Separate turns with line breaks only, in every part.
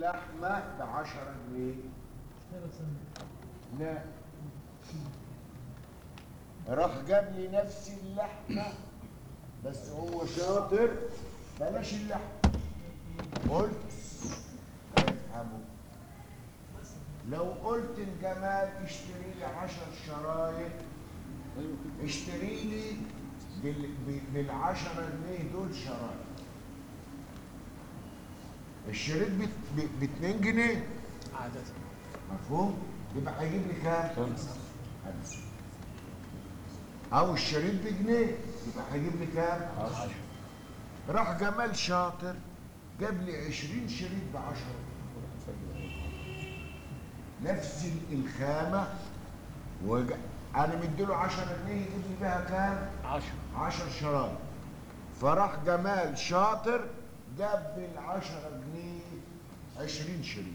لحمة بعشرة جنيه لا راح جاب لي نفس اللحمة بس هو شاطر بلاش اللحمة قلت افهموا لو قلت الجمال اشتري لي عشر شرايط اشتري لي بال... ب- بالعشرة جنيه دول شرايط الشريط ب... ب... باتنين جنيه
عادة
مفهوم يبقى هيجيب لي كام
خمسة
خمسة او الشريط بجنيه يبقى هيجيب لي كام
عشرة
راح جمال شاطر جاب لي 20 شريط ب 10 نفس الخامه وج... انا مديله 10 جنيه يجيب لي بيها كام؟
عشرة
10 شرايط فراح جمال شاطر جاب بال 10 جنيه 20 شريط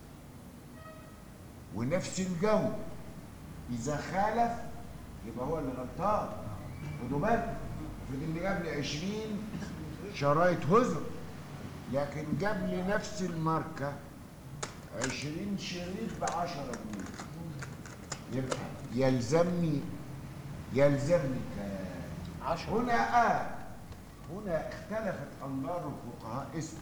ونفس الجو اذا خالف يبقى هو اللي غلطان خدوا بالك المفروض اللي جاب لي 20 شرايط هزر لكن جاب لي نفس الماركه 20 شريط ب 10 جنيه يبقى يلزمني يلزمني كام
عشرة
هنا آه هنا اختلفت أنظار الفقهاء اسمع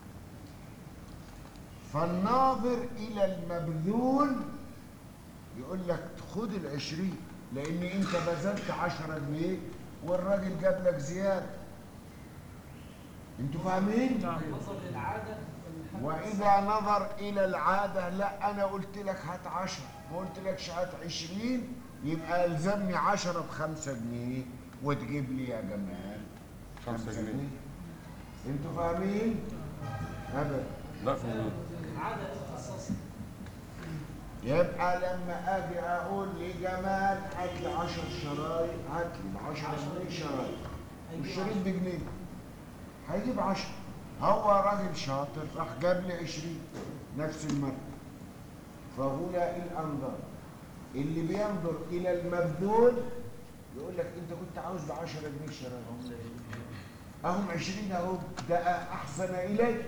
فالناظر إلى المبذول يقول لك خد العشرين لأن أنت بذلت عشرة جنيه والراجل جاب لك زيادة أنتوا فاهمين؟
نعم
وإذا نظر إلى العادة لا أنا قلت لك هات عشرة ما قلت لكش هات عشرين يبقى ألزمني عشرة بخمسة جنيه وتجيب لي يا جمال
خمسة جنيه.
انتوا فاهمين؟ أبدا
لا في مين
يبقى لما أجي أقول لجمال هات لي 10 شرايط هات لي ب 10 جنيه شرايط والشريط بجنيه هيجيب 10 هو راجل شاطر راح جاب لي 20 نفس المرة فهنا الأنظار اللي بينظر إلى المبذول يقول لك أنت كنت عاوز ب 10 جنيه شرايط أهم 20 أهو ده أحسن إليك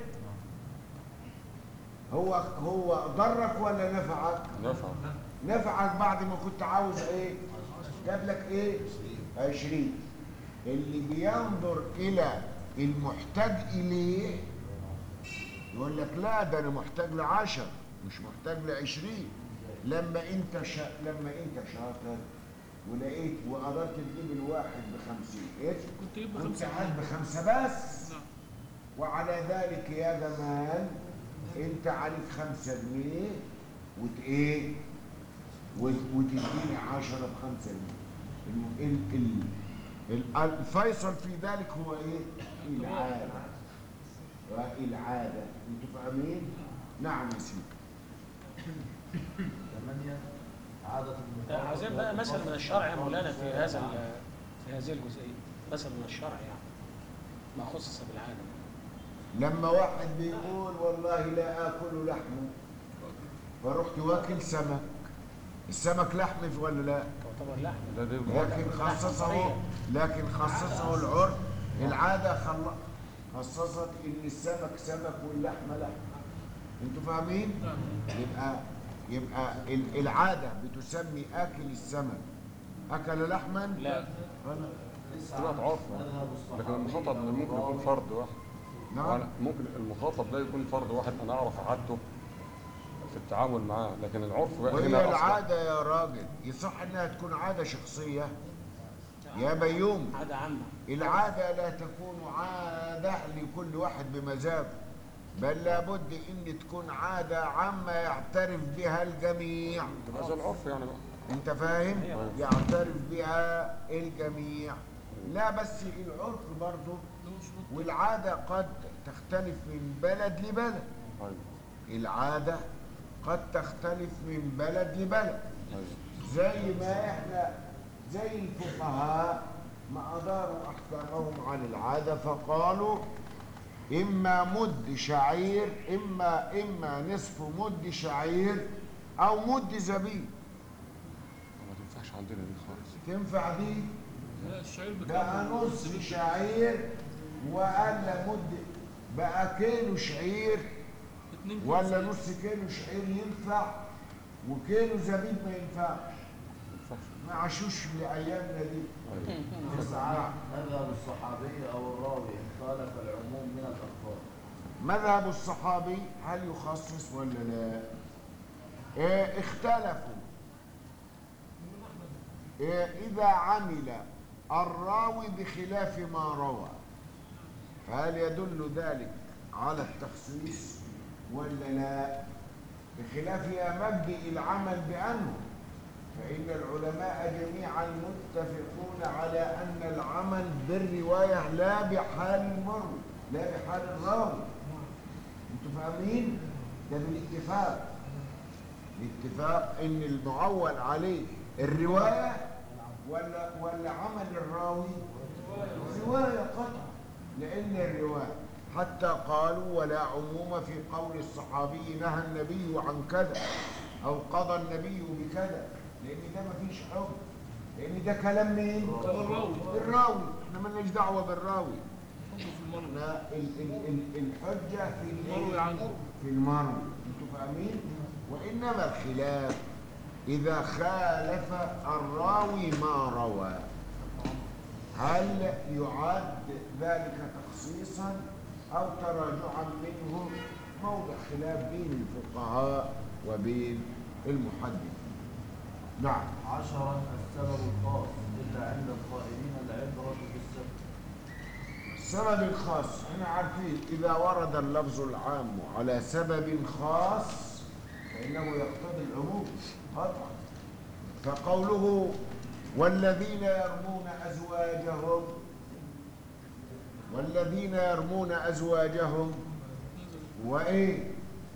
هو هو ضرك ولا نفعك؟
نفع
نفعك بعد ما كنت عاوز ايه جاب لك ايه عشرين اللي بينظر الى المحتاج اليه يقول لك لا ده انا محتاج لعشر مش محتاج لعشرين لما انت شا... لما انت شاطر ولقيت وقدرت تجيب الواحد بخمسين ايه
كنت جيب
كنت
بخمسة
قاعد بخمسة بس
نعم
وعلى ذلك يا جمال انت عليك خمسة جنيه وت ايه وت- وتديني عشرة بخمسة جنيه ال- ال- ال- الفيصل في ذلك هو ايه العادة والعادة انتوا فاهمين نعم يا سيدي
ثمانية عادة المفارقة
عايزين بقى مثل من الشرع يا مولانا في هذا ال- في هذه الجزئية مثل من الشرع يعني ما خصص بالعادة
لما واحد بيقول والله لا اكل لحمه فرحت واكل سمك السمك لحم ولا لا
تعتبر لحم
ده دي
لكن خصصه لكن خصصه العرف العادة خل... خصصت ان السمك سمك واللحمة لحمة انتوا فاهمين؟ يبقى يبقى ال- العادة بتسمي اكل السمك اكل لحما
لا
غلط.
طلعت عرف لكن المخاطب ده ممكن يكون فرد واحد
نعم
وأنا- ممكن المخاطب ده يكون فرد واحد انا اعرف عادته في التعامل معاه لكن العرف بقى
وهي
هنا أصلاً.
العادة يا راجل يصح انها تكون عادة شخصية يا بيوم
عادة عامة
العادة لا تكون عادة لكل واحد بمزاجه بل لابد ان تكون عادة عامة يعترف بها الجميع
تبقى زي العرف يعني بقى
انت فاهم
أيوة.
يعترف بها الجميع لا بس العرف برضه والعادة قد تختلف من بلد لبلد
ايوه
العادة قد تختلف من بلد لبلد
ايوه
زي ما احنا زي الفقهاء ما أداروا أحكامهم عن العادة فقالوا إما مد شعير إما إما نصف مد شعير أو مد زبيب
ما تنفعش عندنا دي خالص
تنفع دي
لا الشعير
بقى
بكام
نص شعير وقال مد بقى كيلو شعير
اتنين كيلو
ولا
زبيب.
نص كيلو شعير ينفع وكيلو زبيب ما ينفعش ما عاشوش لايامنا دي
تسعة مذهب الصحابي أو الراوي إن خالف العموم من الألفاظ
مذهب الصحابي هل يخصص ولا لا إيه اختلفوا إيه إذا عمل الراوي بخلاف ما روى فهل يدل ذلك على التخصيص ولا لا بخلاف مبدئ العمل بأنه فإن العلماء جميعا متفقون على أن العمل بالرواية لا بحال المروي لا بحال الراوي انتوا فاهمين ده بالاتفاق الاتفاق ان المعول عليه الروايه ولا ولا عمل الراوي روايه قطع لان الروايه حتى قالوا ولا عموم في قول الصحابي نهى النبي عن كذا او قضى النبي بكذا لان ده مفيش حكم لان ده كلام مين
الراوي.
الراوي احنا مالناش دعوه بالراوي
في المروي
احنا ال- ال- ال- الحجة في
المروي
الايه؟
عنه.
في المروي انتوا فاهمين وانما الخلاف اذا خالف الراوي ما روى هل يعد ذلك تخصيصا او تراجعا منه موضع خلاف بين الفقهاء وبين المحدثين نعم
عشرا السبب الخاص إلا عند القائلين العبرة بالسبب
السبب الخاص احنا عارفين اذا ورد اللفظ العام على سبب خاص فانه يقتضي العموم قطعا فقوله والذين يرمون ازواجهم والذين يرمون ازواجهم وايه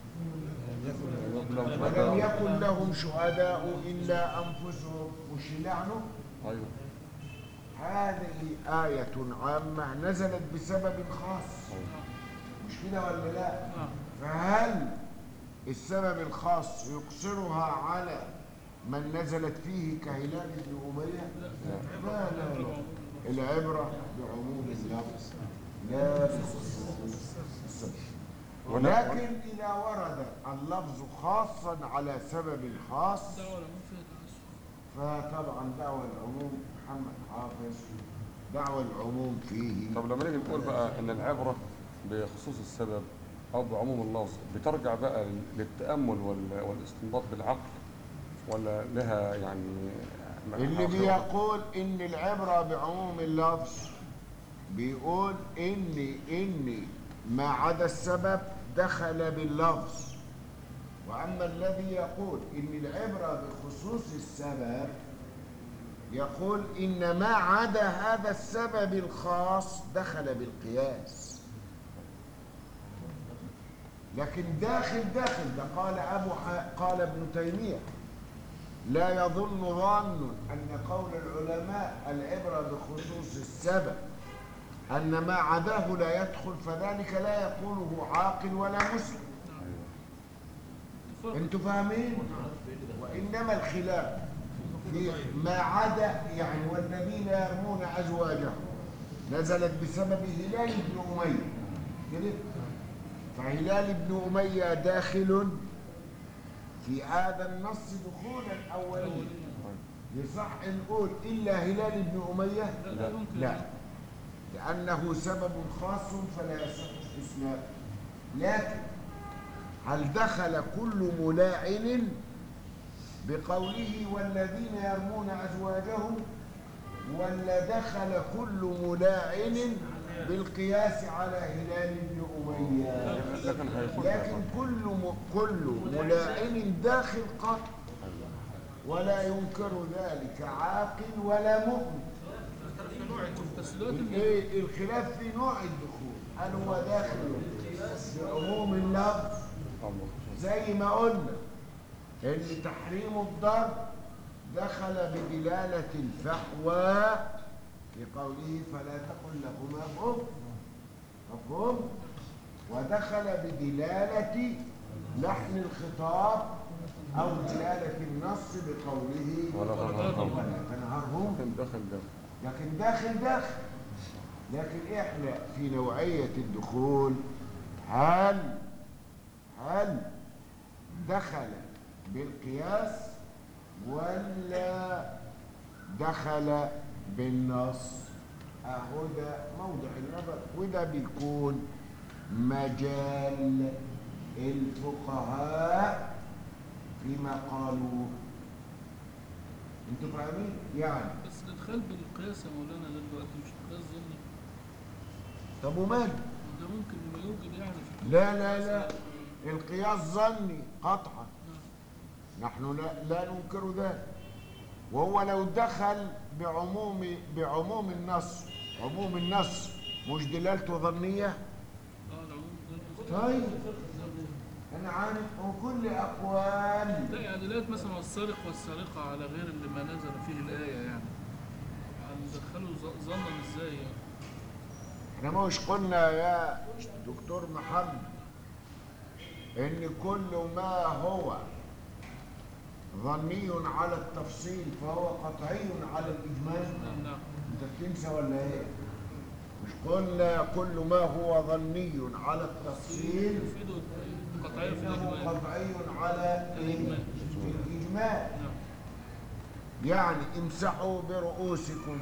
ولم يكن لهم شهداء الا انفسهم مش لعنه
ايوه
هذه آية عامة نزلت بسبب خاص مش كده ولا لا
نعم
فهل السبب الخاص يقصرها على من نزلت فيه كهلال بن أمية لا لا لا العبرة بعموم اللفظ لا بخصوص السبب
ولا-
ولكن إذا ورد اللفظ خاصا على سبب خاص
دعوة العموم فيها تعسف
فطبعا دعوى العموم محمد حافظ دعوى العموم فيه
طب لما نيجي نقول بقى ان العبره بخصوص السبب او بعموم اللفظ بترجع بقى للتامل وال- والاستنباط بالعقل ولا لها يعني
اللي بيقول ان العبرة بعموم اللفظ بيقول ان ان ما عدا السبب دخل باللفظ واما الذي يقول ان العبرة بخصوص السبب يقول ان ما عدا هذا السبب الخاص دخل بالقياس لكن داخل داخل ده قال ابو ح... قال ابن تيميه لا يظن ظان أن قول العلماء العبرة بخصوص السبب أن ما عداه لا يدخل فذلك لا يقوله عاقل ولا مسلم
اتفاق
انتوا فاهمين وإنما الخلاف في ما عدا يعني والذين يرمون أزواجهم نزلت بسبب هلال بن أمية كده فهلال بن أمية داخل في هذا النص دخولا أوليا يصح نقول إلا هلال بن أمية
لا لا يمكن
لا لأنه سبب خاص فلا يصح استثناء لكن هل دخل كل ملاعن بقوله والذين يرمون أزواجهم ولا دخل كل ملاعن بالقياس على هلال بن أمية
لكن هيخش
لكن كل م... كل ملاعن داخل قط ولا ينكر ذلك عاقل ولا مؤمن
تسديدات
الايه الخلاف في نوع الدخول هل هو داخل بعموم اللفظ
الله
زي ما قلنا ان تحريم الضرب دخل بدلالة الفحوى في قوله فلا تقل لهما اف مفهوم ودخل بدلالة لحن الخطاب او دلالة النص بقوله
ولا تنهرهم.
ولا تنهرهم
لكن دخل ده
لكن داخل داخل لكن احنا في نوعية الدخول هل هل دخل بالقياس ولا دخل بالنص اهو ده موضع النظر وده بيكون مجال الفقهاء فيما قالوا انتوا فاهمين يعني
بس الادخال بالقياس يا مولانا ده دلوقتي مش قياس ظني
طب ومال
ده ممكن ما يوجد يعني في
لا لا لا القياس ظني قطعا نحن لا, لا ننكر ذلك وهو لو دخل بعموم بعموم النص عموم النص مش دلالته ظنيه
اه العموم ده
طيب انا عارف وكل اقوال
لا يعني دلوقتي مثلا والسارق والسارقة على غير اللي ما نزل فيه الآية يعني هندخله ظ- ظنا ازاي يعني
احنا مش قلنا يا دكتور محمد ان كل ما هو ظني على التفصيل فهو قطعي على الاجمال
نعم نعم
انت بتنسى ولا ايه مش قلنا كل ما هو ظني على التفصيل
يفيده قطعية في
فإنه
الإجمال
قطعي على إيه؟
الإجمال.
الإجمال
نعم
يعني امسحوا برؤوسكم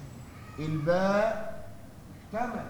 الباء احتمل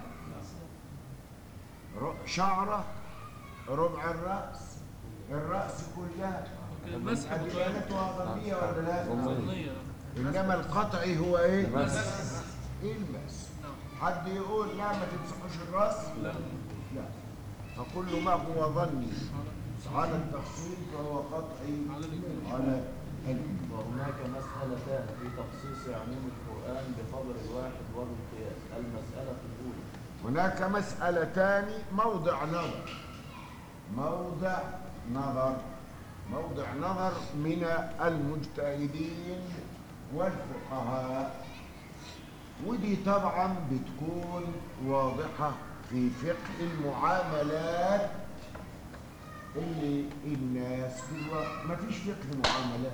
ر- شعرة ربع الرأس الرأس كلها
اوكي المسح قطعية
أدلتها ظنية ولا لا؟
ظنية
إنما القطعي هو إيه؟
المس.
المس
نعم
حد يقول لا ما تمسحوش الرأس؟
لا
لا فكل ما هو ظني على التفصيل فهو قطعي
على الإجمال.
على الإجمال
وهناك مسألتان في تخصيص عموم القرآن بخبر الواحد وبالقياس المسألة الأولى
هناك مسألتان موضع نظر موضع نظر موضع نظر من المجتهدين والفقهاء ودي طبعا بتكون واضحة في فقه المعاملات اللي الناس في الوقت مفيش فقه معاملات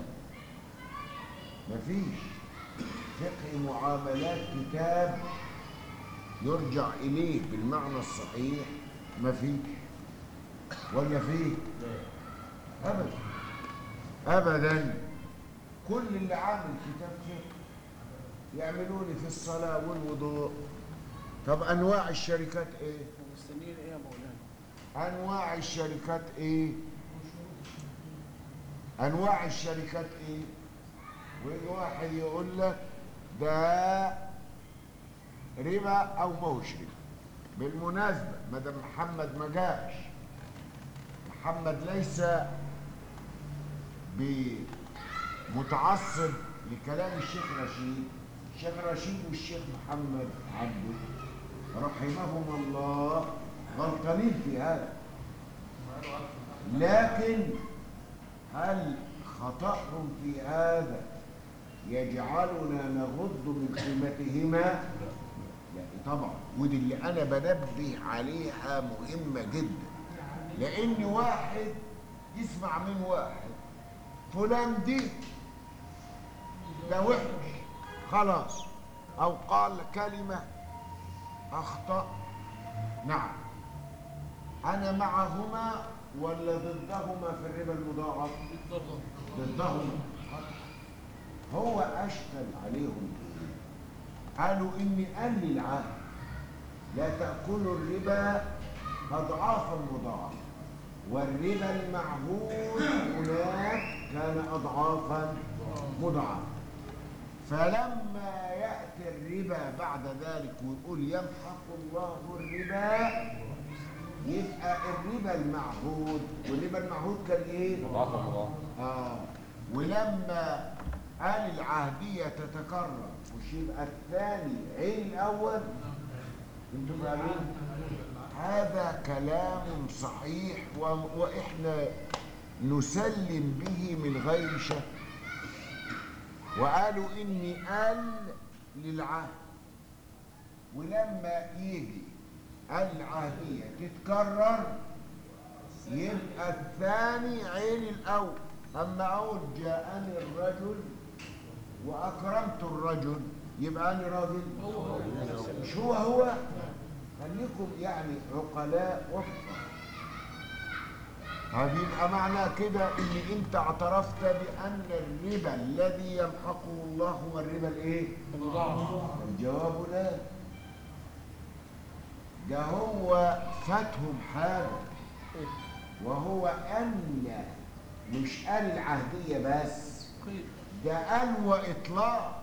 مفيش فقه معاملات كتاب يرجع إليه بالمعنى الصحيح ما فيه ولا فيه أبدا أبدا كل اللي عامل كتاب فقه يعملوني في الصلاة والوضوء طب أنواع الشركات إيه؟
مستنيين ايه يا مولانا
أنواع الشركات إيه؟ أنواع الشركات إيه؟ ويجي واحد يقول لك ده ربا أو ماهوش ربا بالمناسبة مدام محمد ما جاش محمد ليس بمتعصب لكلام الشيخ رشيد الشيخ رشيد والشيخ محمد عبده رحمهم الله غلطانين في هذا لكن هل خطأهم في هذا يجعلنا نغض من قيمتهما لا طبعا ودي اللي انا بنبه عليها مهمة جدا لان واحد يسمع من واحد فلان دي ده وحش خلاص او قال كلمة اخطأ نعم انا معهما ولا ضدهما في الربا المضاعف
بالضبط
ضدهما هو اشكل عليهم ايه قالوا اني قال لي العهد لا تاكلوا الربا اضعافا مضاعفه والربا المعهود هناك كان اضعافا مضاعفه فلما ياتي الربا بعد ذلك ويقول يمحق الله الربا يبقى الربا المعهود والربا المعهود كان ايه؟
مضاعف مضاعف
آه ولما قال العهدية تتكرر مش يبقى الثاني عين الأول انتوا فاهمين؟ هذا كلام صحيح و... وإحنا نسلم به من غير شك وقالوا إني قال للعهد ولما يجي العهدية تتكرر يبقى الثاني عين الأول أما أقول جاءني الرجل وأكرمت الرجل يبقى أنا راجل مش هو هو خليكم يعني عقلاء وفقا هيبقى معنى كده ان انت اعترفت بان الربا الذي يمحقه الله هو الربا الايه الجواب لا ده هو فاتهم حاجه وهو ان مش قال العهديه بس
قيد
ده قال واطلاق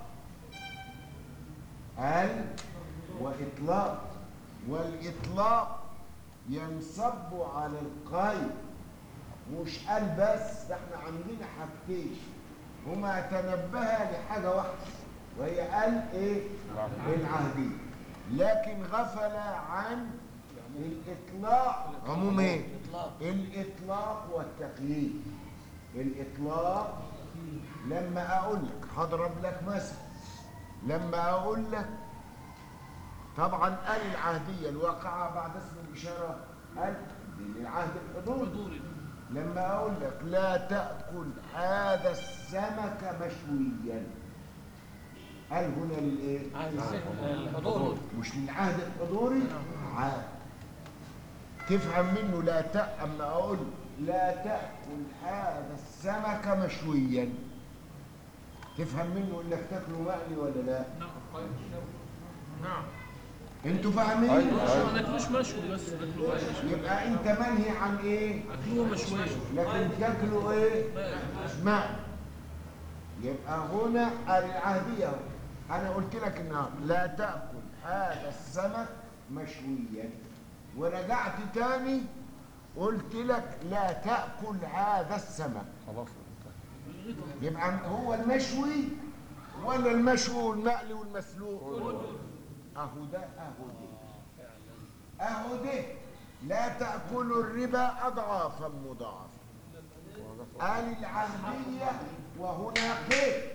قال واطلاق والاطلاق ينصب على القيد مش قال بس ده احنا عندنا حاجتين هما تنبها لحاجه واحده وهي قال ايه العهديه لكن غفل عن الاطلاق عموم ايه
اطلاق
الاطلاق والتقييد الاطلاق لما اقول لك هضرب لك مثل لما اقول لك طبعا قال العهديه الواقعه بعد اسم الاشاره قال دي العهد الحضوري
حضوري
لما اقول لك لا تاكل هذا السمك مشويا قال هنا للايه
عن الحضور
مش للعهد الحضوري عهد تفهم منه لا ت... اما اقول لا تاكل هذا السمك مشويا تفهم منه انك تاكله مقلي ولا لا
نعم نعم
انتوا فاهمين
أيوة.
ما ناكلوش مشوي بس ناكلوه مشوي
يبقى انت منهي عن ايه
اكلوه مشوي
لكن تاكله ايه ماء يبقى هنا العهدية أهو. أنا قلت لك النهار لا تأكل هذا السمك مشويا ورجعت تاني قلت لك لا تأكل هذا السمك
خلاص
يبقى هو المشوي ولا المشوي والمقلي والمسلوق أهو ده أهو ده أهو ده لا تأكلوا الربا أضعافا مضاعفة قال العهدية وهنا قيد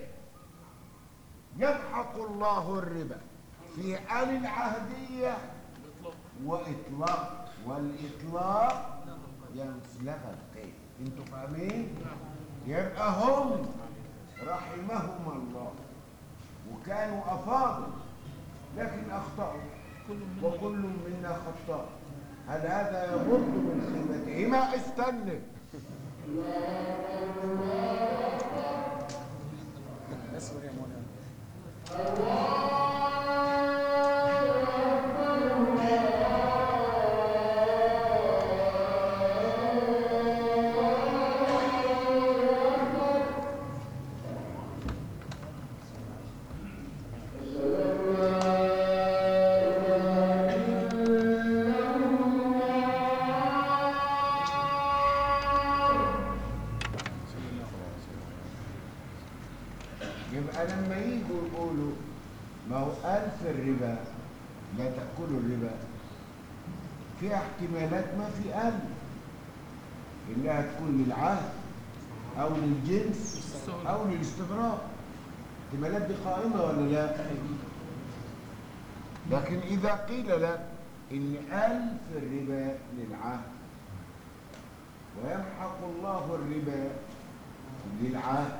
يمحق الله الربا في آل العهدية وإطلاق والإطلاق ينسلخ القيد انتوا فاهمين؟ يبقى هم رحمهم الله وكانوا أفاضل لكن أخطأوا وكل منا خطاء هل هذا يمد من خيمتهما استنى
اسمه يا مولانا
يبقى لما يجوا يقولوا ما هو قال في الربا لا تأكلوا الربا في احتمالات ما في قال إنها تكون للعهد أو للجنس أو للاستغراق احتمالات دي قائمة ولا لا؟ لكن إذا قيل لك إن قال في الربا للعهد ويمحق الله الربا للعهد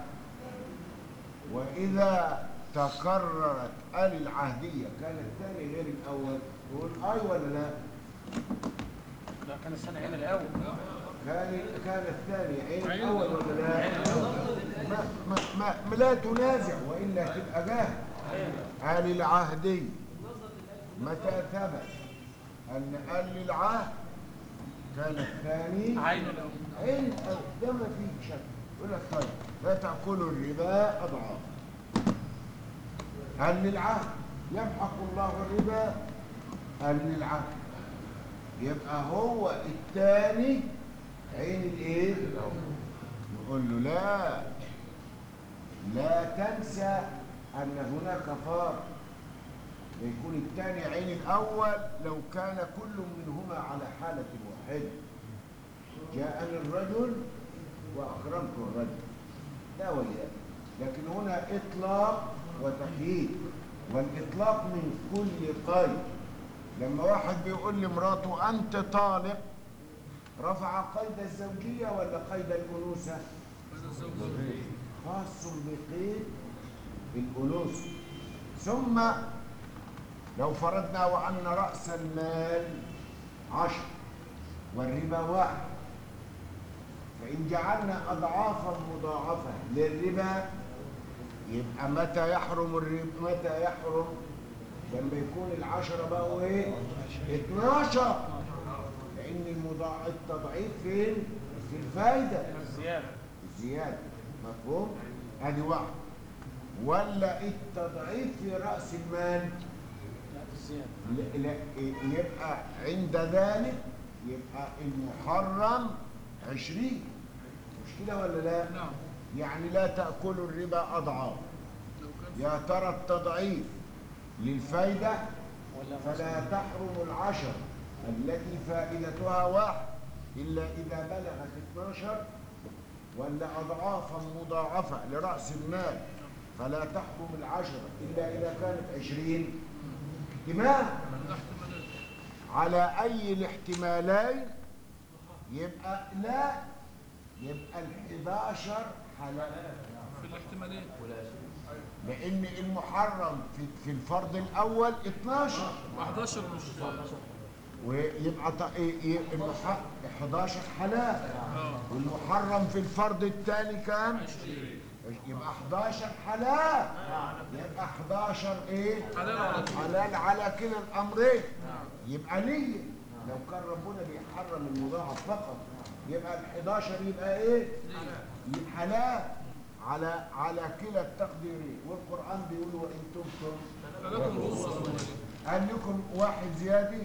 وإذا تكررت آل العهدية كان الثاني غير الأول تقول أي ولا لا؟
لا كان السنة هنا الأول
كان كان الثاني عين الأول ولا لا؟ ما ما ما, ما لا تنازع وإلا تبقى جاهل آل العهدية متى ثبت أن آل العهد كان الثاني
عين الأول
عين الأول ده ما فيه شك يقول لك طيب لا تأكلوا الربا أضعاف هل للعهد يمحق الله الربا هل للعهد يبقى هو الثاني عين الايه نقول له لا لا تنسى ان هناك فارق يكون الثاني عين الاول لو كان كل منهما على حاله واحده جاءني الرجل واكرمت الرجل لا وياه لكن هنا اطلاق وتقييد والاطلاق من كل قيد لما واحد بيقول لمراته انت طالق رفع قيد الزوجيه ولا قيد الانوثه
هذا الزوج
خاص بقيد الانوثه ثم لو فرضنا وان راس المال عشر والربا واحد فإن جعلنا أضعافا مضاعفة للربا يبقى متى يحرم الربا متى يحرم لما يكون العشرة بقوا ايه 12 لأن المضاع التضعيف فين في الفايدة
الزيادة
الزيادة مفهوم ادي واحد ولا التضعيف في رأس المال
لا الزيادة
لا لا يبقى عند ذلك يبقى المحرم عشرين مش كده ولا لا
نعم
يعني لا تأكلوا الربا أضعاف
لو كان
يا ترى التضعيف للفايدة
ولا
فلا تحرم العشر التي فائدتها واحد إلا إذا بلغت 12 ولا أضعافا مضاعفة لرأس المال فلا تحرم العشرة إلا إذا كانت عشرين احتمال
ده احتمالات
على أي الاحتمالين يبقى لا يبقى الحداشر حلال
في الاحتمالين
لأن المحرم في, في الفرض الأول 12
و11 مش
ويبقى ط- ي- ي- المح- 11 حلال
اه
والمحرم في الفرض الثاني كام؟ يبقى 11 حلال يبقى 11 ايه؟
حلال على طول
حلال على كلا الامرين يبقى ليه لو كان ربنا بيحرم المضاعف فقط يبقى ال 11 يبقى ايه؟ يبقى حلال على على كلا التقديرين والقران بيقول وان تبتم
فلكم رؤوس أموالكم.
قال لكم واحد زيادة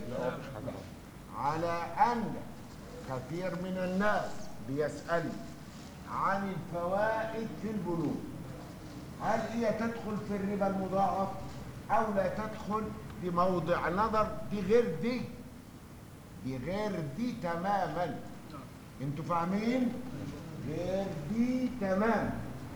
على أن كثير من الناس بيسأل عن الفوائد في البنوك هل هي تدخل في الربا المضاعف أو لا تدخل دي موضع نظر دي غير دي دي غير دي تماما انتوا فاهمين غير دي تماما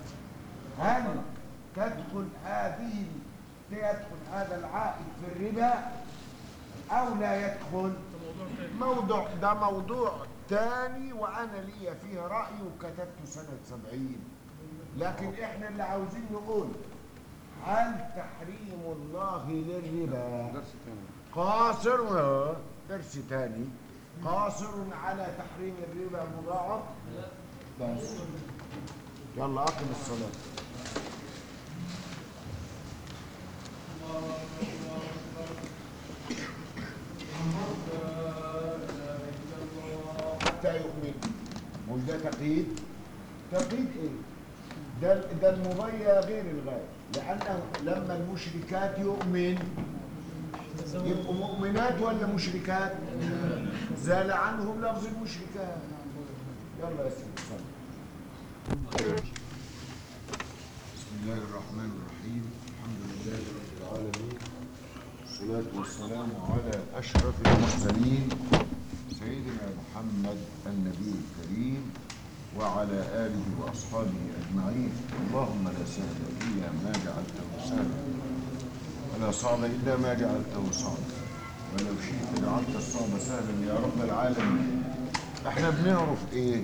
هل تدخل هذه يدخل هذا العائد في الربا او لا يدخل موضوع ده موضوع تاني وانا لي فيه راي وكتبته سنه سبعين لكن احنا اللي عاوزين نقول هل تحريم الله للربا
درس تاني
قاصر آه، درس تاني قاصر على تحريم الربا المضاعف بس يلا اقم الصلاه حتى يؤمن مش ده تقييد تقييد ايه ده ده المضيع غير الغايه لانه لما المشركات يؤمن يبقوا مؤمنات ولا مشركات زال عنهم لفظ المشركات يلا يا سيدي صل بسم الله الرحمن الرحيم الحمد لله رب العالمين والصلاة والسلام على أشرف المرسلين سيدنا محمد النبي الكريم وعلى آله وأصحابه أجمعين اللهم لا سهل إلا ما جعلته سهلا ولا صعب إلا ما جعلته صعبا ولو شئت جعلت الصعب سهلا يا رب العالمين احنا بنعرف ايه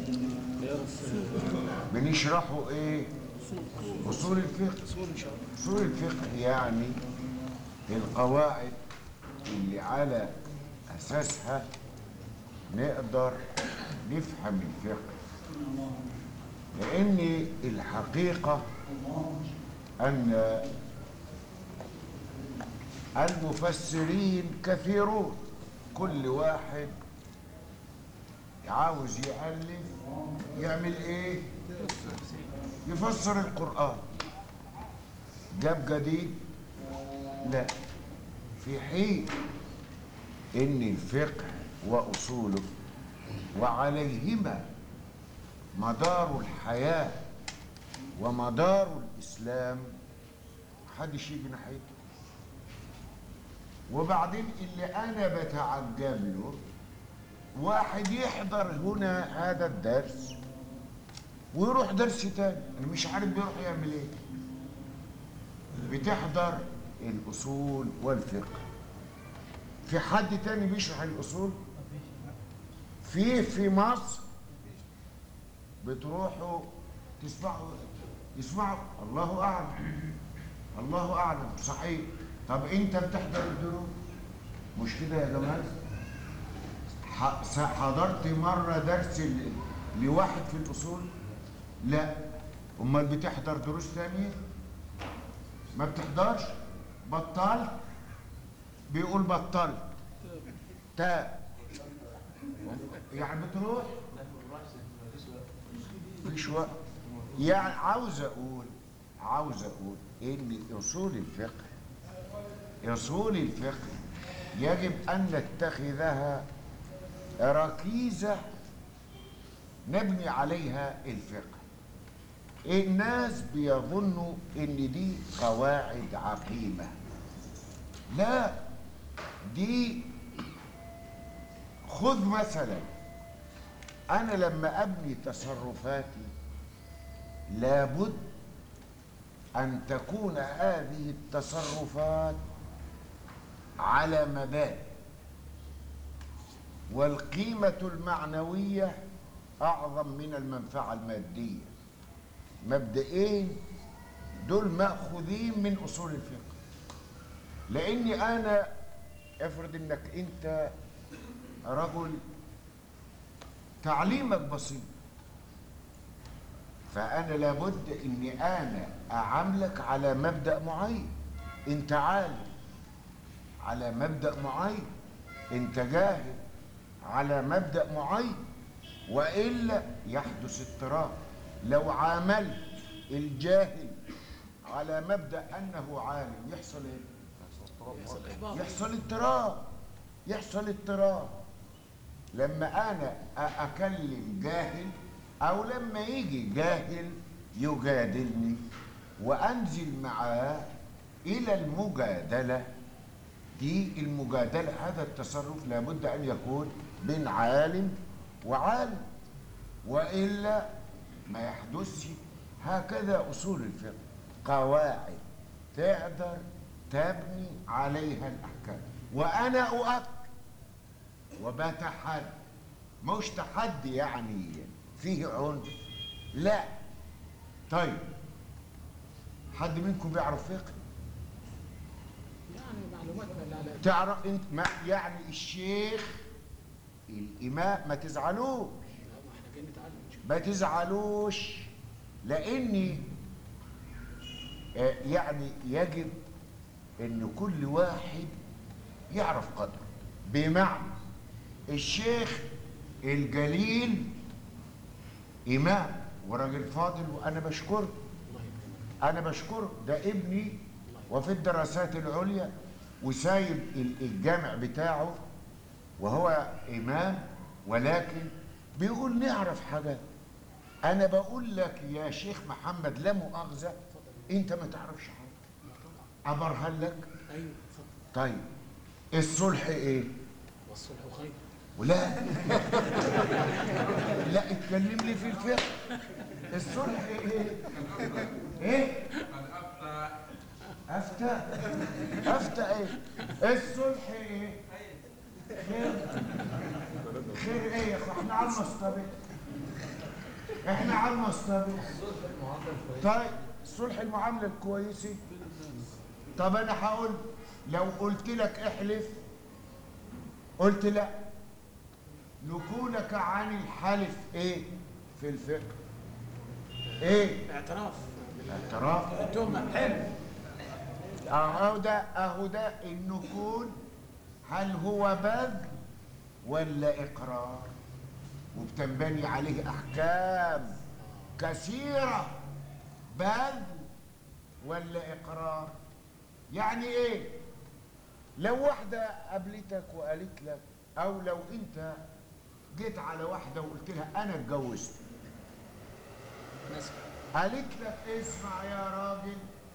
بنشرحه ايه اصول الفقه اصول الفقه يعني القواعد اللي على اساسها نقدر نفهم الفقه لان الحقيقه ان المفسرين كثيرون كل واحد عاوز يألف يعمل ايه يفسر القرآن جاب جديد لا في حين ان الفقه واصوله وعليهما مدار الحياة ومدار الإسلام محدش يجي ناحيته وبعدين اللي أنا بتعجب له واحد يحضر هنا هذا الدرس ويروح درس تاني أنا مش عارف بيروح يعمل إيه بتحضر الأصول والفقه في حد تاني بيشرح الأصول في في مصر بتروحوا تسمعوا تسمعوا الله اعلم الله اعلم صحيح طب انت بتحضر الدروس مش كده يا جمال ح- س- حضرت مره درس ال- لواحد في الاصول لا امال بتحضر دروس تانية ما بتحضرش بطلت بيقول بطلت تاب يعني بتروح مفيش وقت يعني عاوز اقول عاوز اقول ان اصول الفقه اصول الفقه يجب ان نتخذها ركيزه نبني عليها الفقه الناس بيظنوا ان دي قواعد عقيمه لا دي خذ مثلا انا لما ابني تصرفاتي لابد ان تكون هذه التصرفات على مبادئ والقيمه المعنويه اعظم من المنفعه الماديه مبدئين دول ماخوذين من اصول الفقه لاني انا افرض انك انت رجل تعليمك بسيط فانا لابد اني انا اعاملك على مبدا معين انت عالم على مبدا معين انت جاهل على مبدا معين والا يحدث اضطراب لو عاملت الجاهل على مبدا انه عالم يحصل ايه
يحصل إحباط
يحصل اضطراب يحصل اضطراب لما انا أ- اكلم جاهل او لما يجي جاهل يجادلني وانزل معاه الى المجادله دي المجادله هذا التصرف لابد ان يكون بين عالم وعالم والا ما يحدثش هكذا اصول الفقه قواعد تقدر تبني عليها الاحكام وانا اؤكد وبتحدى مش تحدي يعني فيه عنف لا طيب حد منكم بيعرف فقه
يعني معلوماتنا اللي على
تعرف انت ما يعني الشيخ الامام ما تزعلوش
لا، ما احنا جايين نتعلم إن شاء
ما تزعلوش لاني آه، يعني يجب ان كل واحد يعرف قدره بمعنى الشيخ الجليل امام وراجل فاضل وانا بشكره
الله يكرمك
انا بشكره ده ابني وفي الدراسات العليا وسايب ال- الجامع بتاعه وهو امام ولكن بيقول نعرف حاجات انا بقول لك يا شيخ محمد لا مؤاخذه انت ما تعرفش حاجه ابرهن لك
ايوه اتفضل
طيب الصلح ايه
والصلح خير
ولا لا اتكلم لي في الفقه الصلح ايه ايه افتى افتى ايه الصلح ايه خير خير ايه يا اخو احنا على المصطبه احنا على المصطبه طيب صلح المعامله الكويسه طب انا هقول لو قلت لك احلف قلت لا نكونك عن الحلف ايه في الفقه ايه
اعتراف
اعتراف
بالتهمه حلو
اهو ده اهو ده النكون هل هو بذل ولا اقرار وبتنبني عليه احكام كثيره بذل ولا اقرار يعني ايه لو واحده قابلتك وقالت لك او لو انت جيت على واحده وقلت لها انا اتجوزت
مثلا
قالت لك اسمع يا راجل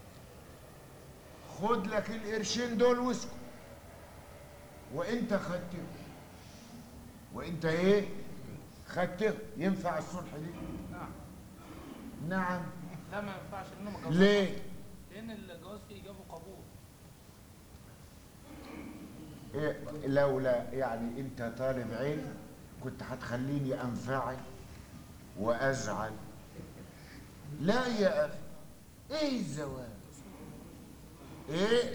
خد لك القرشين دول واسكت وانت خدتهم وانت ايه خدتهم ينفع الصلح دي
نعم
نعم
لا ما ينفعش لانه ما جوزش.
ليه
لان الجواز فيه ايجاب وقبول
إيه لولا يعني انت طالب علم كنت هتخليني انفعل وازعل لا يا اخي ايه الزواج ايه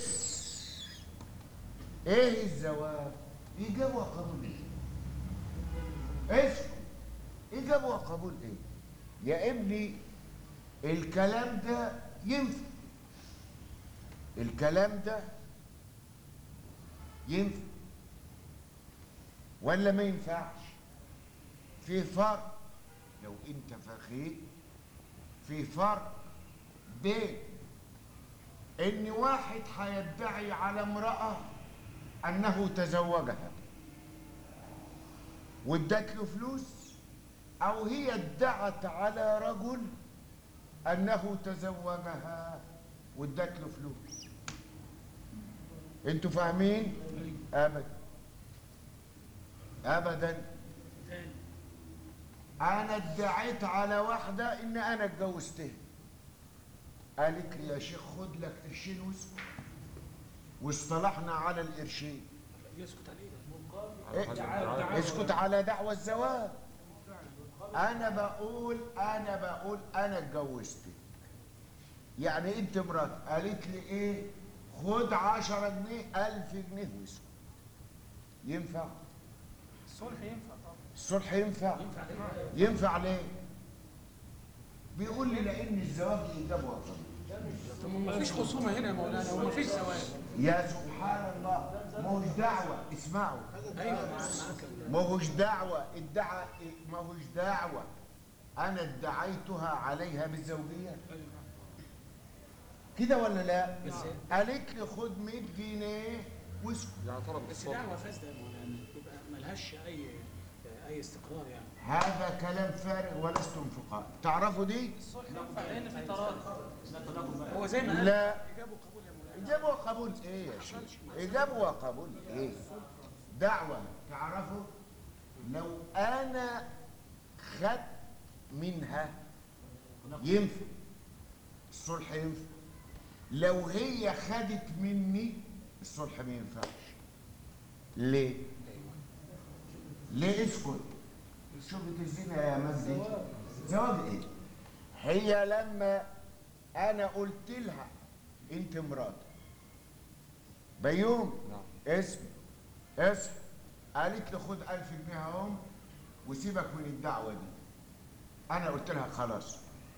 ايه الزواج ايجاب وقبول اسكت إجابة وقبول إيه؟ يا ابني الكلام ده ينفع الكلام ده ينفع ولا ما ينفعش في فرق لو انت فخير في فرق بين ان واحد هيدعي على امرأة انه تزوجها وادت له فلوس او هي ادعت على رجل انه تزوجها وادت له فلوس انتوا فاهمين ابدا ابدا
تاني
انا ادعيت على واحده ان انا اتجوزتها قالت لي يا شيخ خد لك قرشين واسكت واصطلحنا على القرشين
يسكت عليه
إيه؟ اسكت على دعوى الزواج انا بقول انا بقول انا اتجوزتك يعني انت مراتي قالت لي ايه خد عشرة جنيه ألف جنيه واسكت ينفع
الصلح ينفع طبعا
الصلح ينفع
ينفع ليه؟
ينفع ليه بيقول لي لان الزواج ايجاب وطن
طب ما فيش خصومه هنا يا مولانا وما فيش زواج
يا سبحان الله ما هوش دعوه اسمعوا
ايوه معاك
ما هوش دعوه ادعى ما هوش دعوه انا ادعيتها عليها بالزوجيه كده ولا لا
بس
قالت لي خد 100 جنيه واسكت
يعني طلب
بس
الصلح
دعوه فاسده يا مولانا يبقى ملهاش اي اي استقرار يعني
هذا كلام فارغ ولستم فقهاء تعرفوا دي
الصلح ينفع لان في تراضي هو زي ما قال
لا
اجابه وقبول يا مولانا
إجابة وقبول إيه يا شيخ؟ إجابة وقبول إيه؟ دعوة تعرفوا لو أنا خدت منها ينفع الصلح ينفع لو هي خدت مني الصلح ما ينفعش ليه؟ ليه اسكت؟ شوفة الزنا يا مجدي زواج ايه؟ هي لما انا قلت لها انت مراتي بيوم
نعم
اسم اسم قالت لي خد ألف جنيه اهم وسيبك من الدعوة دي أنا قلت لها خلاص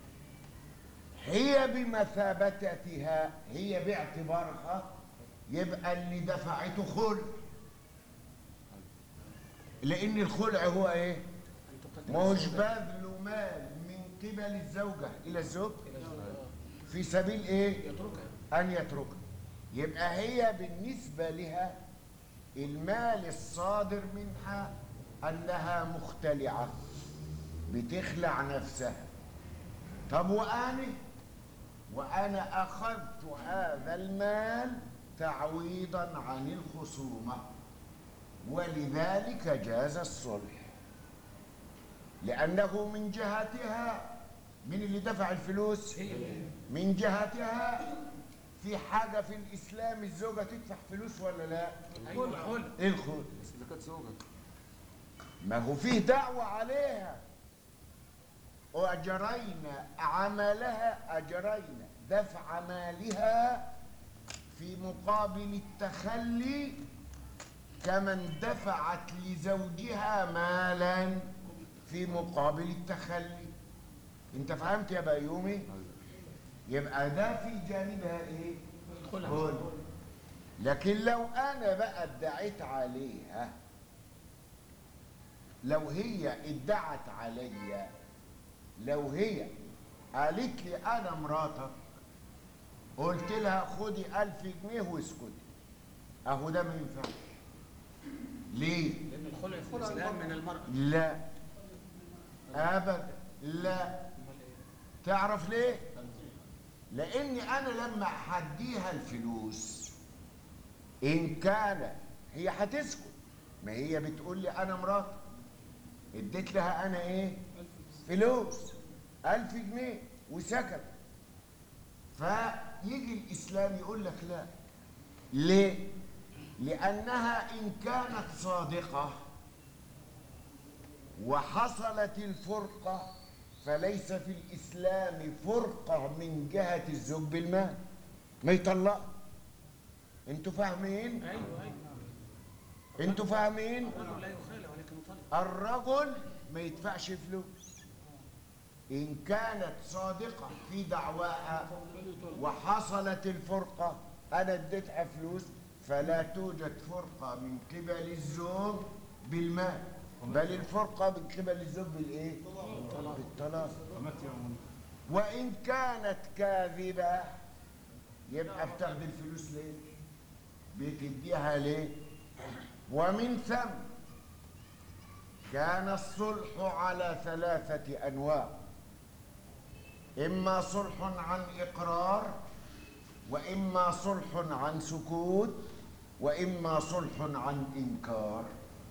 هي بمثابتها هي باعتبارها يبقى اللي دفعته خلع لأن الخلع هو إيه؟
انتوا
ما هوش بذل مال من قبل الزوجة إلى الزوج في سبيل إيه؟
يتركها
أن يتركها يبقى هي بالنسبة لها المال الصادر منها أنها مختلعة بتخلع نفسها طب وأنا وأنا أخذت هذا المال تعويضا عن الخصومة ولذلك جاز الصلح لأنه من جهتها من اللي دفع الفلوس
هي
من جهتها في حاجة في الإسلام الزوجة تدفع فلوس ولا لا؟
ايوه خلع
إيه الخلق؟
بس إذا كانت زوجة
ما هو فيه دعوة عليها وأجرينا عملها أجرينا دفع مالها في مقابل التخلي كمن دفعت لزوجها مالا في مقابل التخلي انت فهمت يا بيومي يبقى ده في جانبها ايه
خلع
خلع لكن لو انا بقى ادعيت عليها لو هي ادعت عليا لو هي قالت لي انا مراتك قلت لها خدي ألف جنيه واسكتي اهو ده ما ينفعش ليه
لان الخلع في الاسلام من المراه
لا ابدا لا
امال ايه
تعرف ليه لاني انا لما هديها الفلوس ان كان هي هتسكت ما هي بتقول لي انا مراتي اديت لها انا ايه فلوس ألف جنيه وسكت فيجي الإسلام يقول لك لا ليه؟ لأنها إن كانت صادقة وحصلت الفرقة فليس في الإسلام فرقة من جهة الزوج بالمال ما يطلق انتوا فاهمين؟
ايوه ايوه
انتوا فاهمين؟
الرجل لا يخالع ولكن يطلق
الرجل ما يدفعش فلوس إن كانت صادقة في دعواها وحصلت الفرقة أنا اديتها فلوس فلا توجد فرقة من قبل الزوج بالمال بل الفرقة من قبل الزوج بالإيه؟ بالطلاق وإن كانت كاذبة يبقى بتاخد الفلوس ليه؟ بتديها ليه؟ ومن ثم كان الصلح على ثلاثة أنواع إما صلح عن إقرار وإما صلح عن سكوت وإما صلح عن إنكار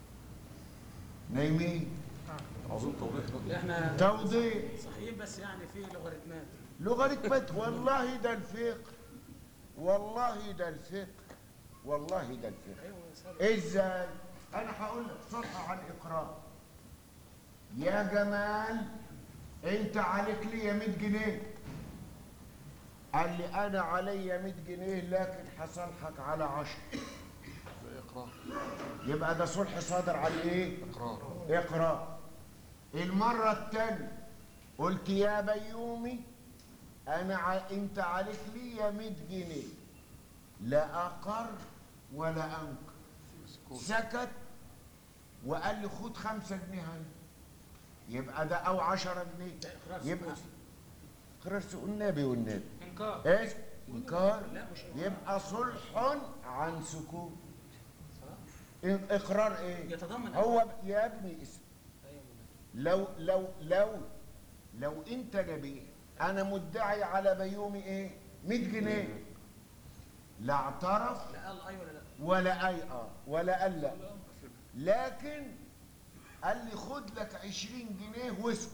نايمين
عاوزين توضيح بقى.
احنا
توضيح
صحيح بس يعني في لوغاريتمات
لوغاريتمات والله ده الفقه والله ده الفقه والله ده الفقه
ايوه يا سيدي.
ازاي انا هقول لك صلح عن اقرار يا جمال انت عليك لي 100 جنيه قال لي انا عليا 100 جنيه لكن هصالحك على 10
ده اقرار
يبقى ده صلح صادر عن ايه
اقرار
اقرا المرة التانية قلت يا بيومي أنا ع... أنت عليك لي 100 جنيه لا أقر ولا أنكر
سكوت
سكت وقال لي خد خمسة جنيه هاي يبقى ده أو عشرة جنيه
ده إقرار
يبقى
سكوت.
إقرار سوء النبي والنبي
انكار
إيش؟ إنكار
لا مش إنكار.
يبقى صلح عن سكوت إن- إقرار إيه؟
يتضمن
هو ب- يا ابني اسم
أيوة.
لو لو لو لو انت نبي انا مدعي على بيومي ايه 100 جنيه لا اعترف
لا قال اي ولا لا
ولا اي اه ولا قال لا لكن قال لي خد لك 20 جنيه واسكت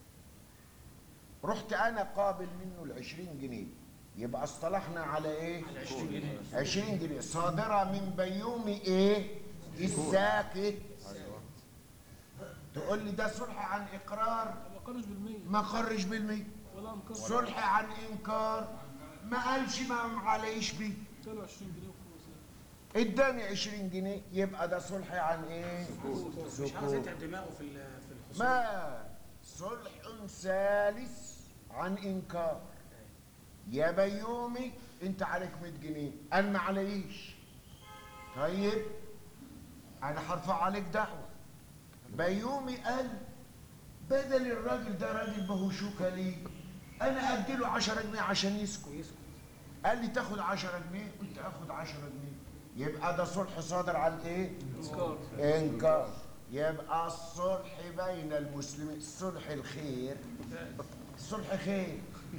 رحت انا قابل منه ال 20 جنيه يبقى اصطلحنا على ايه
على 20 جنيه
20 جنيه صادره من بيومي ايه الساكت تقول لي ده صلح عن اقرار
ما قالش بالمية
ما قرش بالمية
ولا انكر
صلح عن انكار ما قالش ما معليش بيه
اداله 20 جنيه وخلاص
اداني 20 جنيه يبقى ده صلح عن ايه
مش عاوز يتعب دماغه في ال- في الخصوم
ما صلح ثالث عن انكار يا بيومي انت عليك 100 جنيه انا ما عليش طيب انا هرفع عليك دعوه بيومي قال بدل الراجل ده راجل بهوشوكه ليه انا اديله 10 جنيه عشان يسكت
يسكت
قال لي تاخد 10 جنيه قلت اخد 10 جنيه يبقى ده صلح صادر عن ايه
انكار
انكار يبقى الصلح بين المسلمين الصلح الخير الصلح خير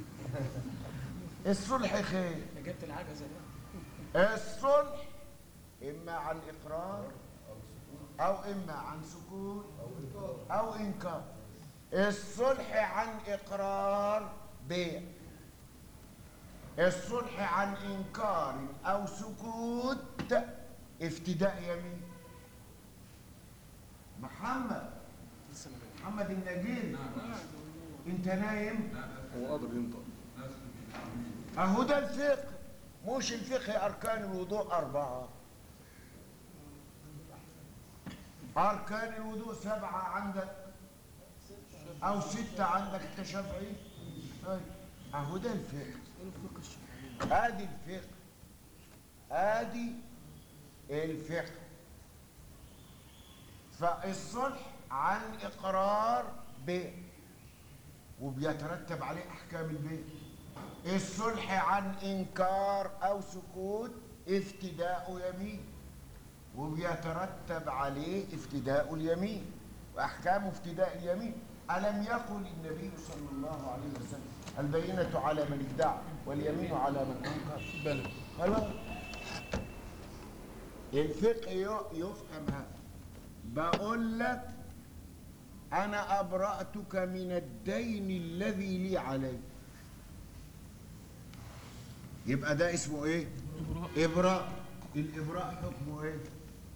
الصلح خير
جبت العجزه ده
الصلح اما عن اقرار او اما عن سكوت او انكار الصلح عن اقرار بيع الصلح عن انكار او سكوت افتداء يمين محمد
لسه ما جاش.
محمد النجيل انت نايم
هو قادر ينطق
اهو ده الفقه مش الفقه اركان الوضوء اربعه اركان الوضوء سبعه عندك او سته عندك انت شافعي طيب، اهو ده الفقه
الفقه الشافعي
ادي الفقه ادي الفقه فالصلح عن اقرار بيع وبيترتب عليه احكام البيع الصلح عن انكار او سكوت افتداء يمين وبيترتب عليه افتداء اليمين واحكام افتداء اليمين الم يقل النبي صلى الله عليه وسلم البينه على من ادعى واليمين على من انكر
بلى
خلاص الفقه ي- يفهم هذا بقول لك انا ابراتك من الدين الذي لي عليك يبقى ده اسمه ايه
إبراء
ابراء الابراء حكمه ايه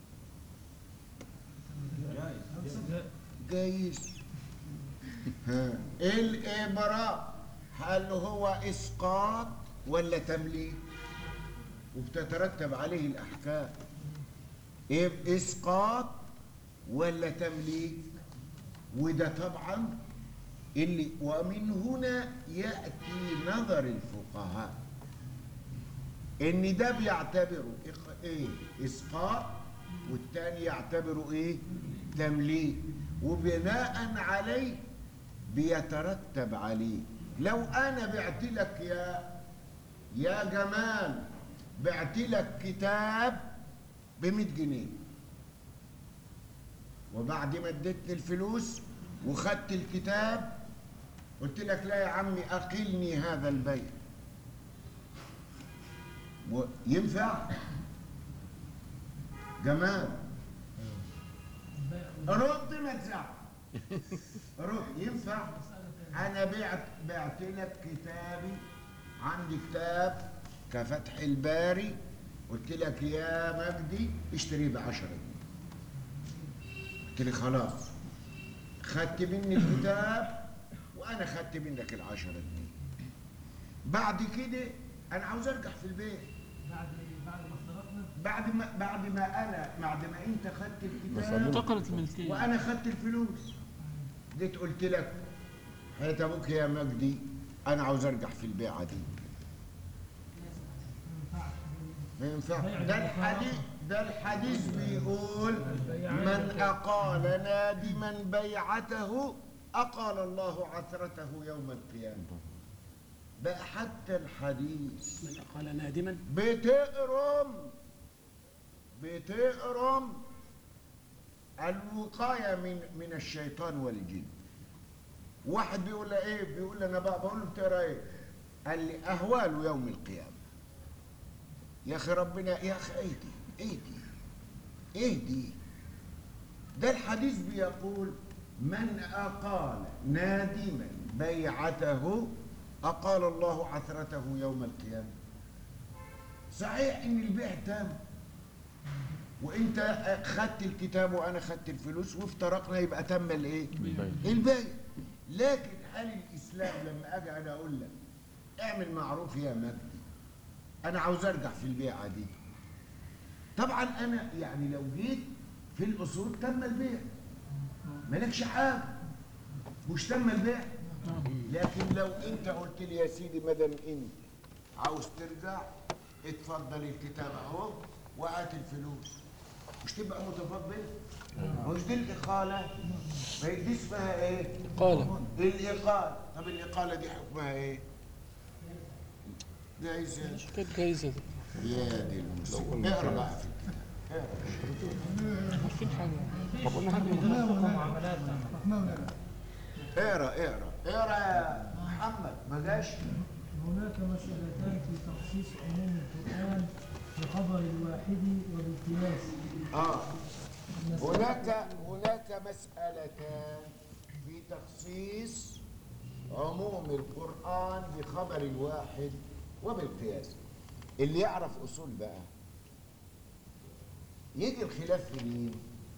جايز ها الابراء هل هو اسقاط ولا تمليك وبتترتب عليه الاحكام إيه اسقاط ولا تمليك وده طبعا اللي ومن هنا يأتي نظر الفقهاء ان ده بيعتبره إق- ايه اسقاط والتاني يعتبره ايه تمليك وبناء عليه بيترتب عليه لو انا بعت لك يا يا جمال بعت لك كتاب ب 100 جنيه وبعد ما اديتني الفلوس وخدت الكتاب قلت لك لا يا عمي اقلني هذا البيع و- ينفع جمال رد ما تزعل رد ينفع انا بعت بعت لك كتابي عندي كتاب كفتح الباري قلت لك يا مجدي اشتريه ب 10 جنيه قلت لي خلاص خدت مني الكتاب وانا خدت منك العشرة جنيه بعد كده انا عاوز ارجع في البيت
بعد بعد ما افترقنا
بعد ما بعد ما انا بعد ما انت خدت الكتاب
بسلمك.
انتقلت الملكية
وانا خدت الفلوس جيت قلت لك حياة ابوك يا مجدي انا عاوز ارجع في البيعه دي ما ينفعش ده الحديث ده الحديث بيقول من اقال نادما بيعته اقال الله عثرته يوم القيامه بقى حتى الحديث
من قال نادما
بتقرم بتقرم الوقاية من من الشيطان والجن واحد بيقول له ايه بيقول لي انا بقى بقول له بتقرا ايه قال لي اهوال يوم القيامة يا اخي ربنا يا اخي ايه دي ايه دي ايه دي ده الحديث بيقول من اقال نادما بيعته اقال الله عثرته يوم القيامه صحيح ان البيع تام وانت خدت الكتاب وانا خدت الفلوس وافترقنا يبقى تم الايه البيع لكن هل الاسلام لما اجي انا اقول لك اعمل معروف يا مجدي انا عاوز ارجع في البيعه دي طبعا انا يعني لو جيت في الاصول تم البيع مالكش حاجه مش تم البيع لكن لو انت قلت لي يا سيدي مدام انت عاوز ترجع اتفضل الكتاب اهو وهات الفلوس مش تبقى متفضل مش دي الاقاله ما هي دي اسمها ايه
قال
الاقاله طب الاقاله دي حكمها ايه جايزه
كانت جايزة دي
يا دي المصيبه اقرا بقى في الكتاب
عارفين حاجة
طب قلنا حاجه
معاملات
اقرا اقرا اقرا يا محمد ما جاش
هناك مسألتان في تخصيص عموم القرآن بخبر الواحد وبالقياس
اه هناك هناك مسألتان في تخصيص عموم القرآن بخبر الواحد وبالقياس اللي يعرف أصول بقى يجي الخلاف في مين؟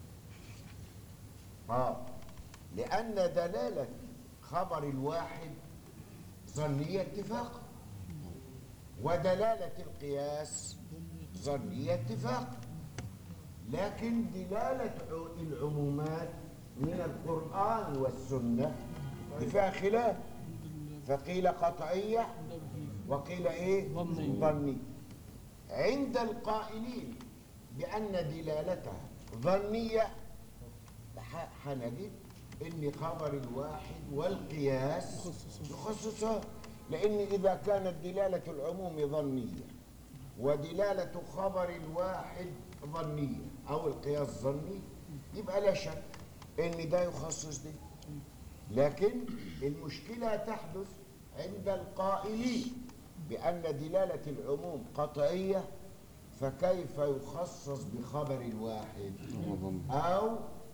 اه لأن دلالة خبر الواحد ظنية اتفاق ودلالة القياس ظنية اتفاق لكن دلالة ع- العمومات من القرآن والسنة دي فيها خلاف فقيل قطعية وقيل ايه
ظنية.
ظنية عند القائلين بأن دلالتها ظنية ح- حنجد ان خبر الواحد والقياس يخصصان لان اذا كانت دلالة العموم ظنية ودلالة خبر الواحد ظنية أو القياس ظني يبقى لا شك إن ده يخصص دي لكن المشكلة تحدث عند القائلين بأن دلالة العموم قطعية فكيف يخصص بخبر الواحد أو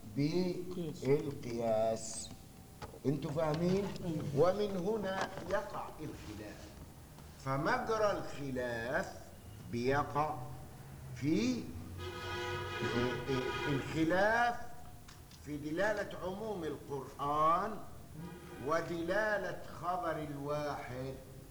بالقياس انتوا فاهمين ومن هنا يقع الخلاف فمجرى الخلاف بيقع في الخلاف في دلالة عموم القرآن ودلالة خبر الواحد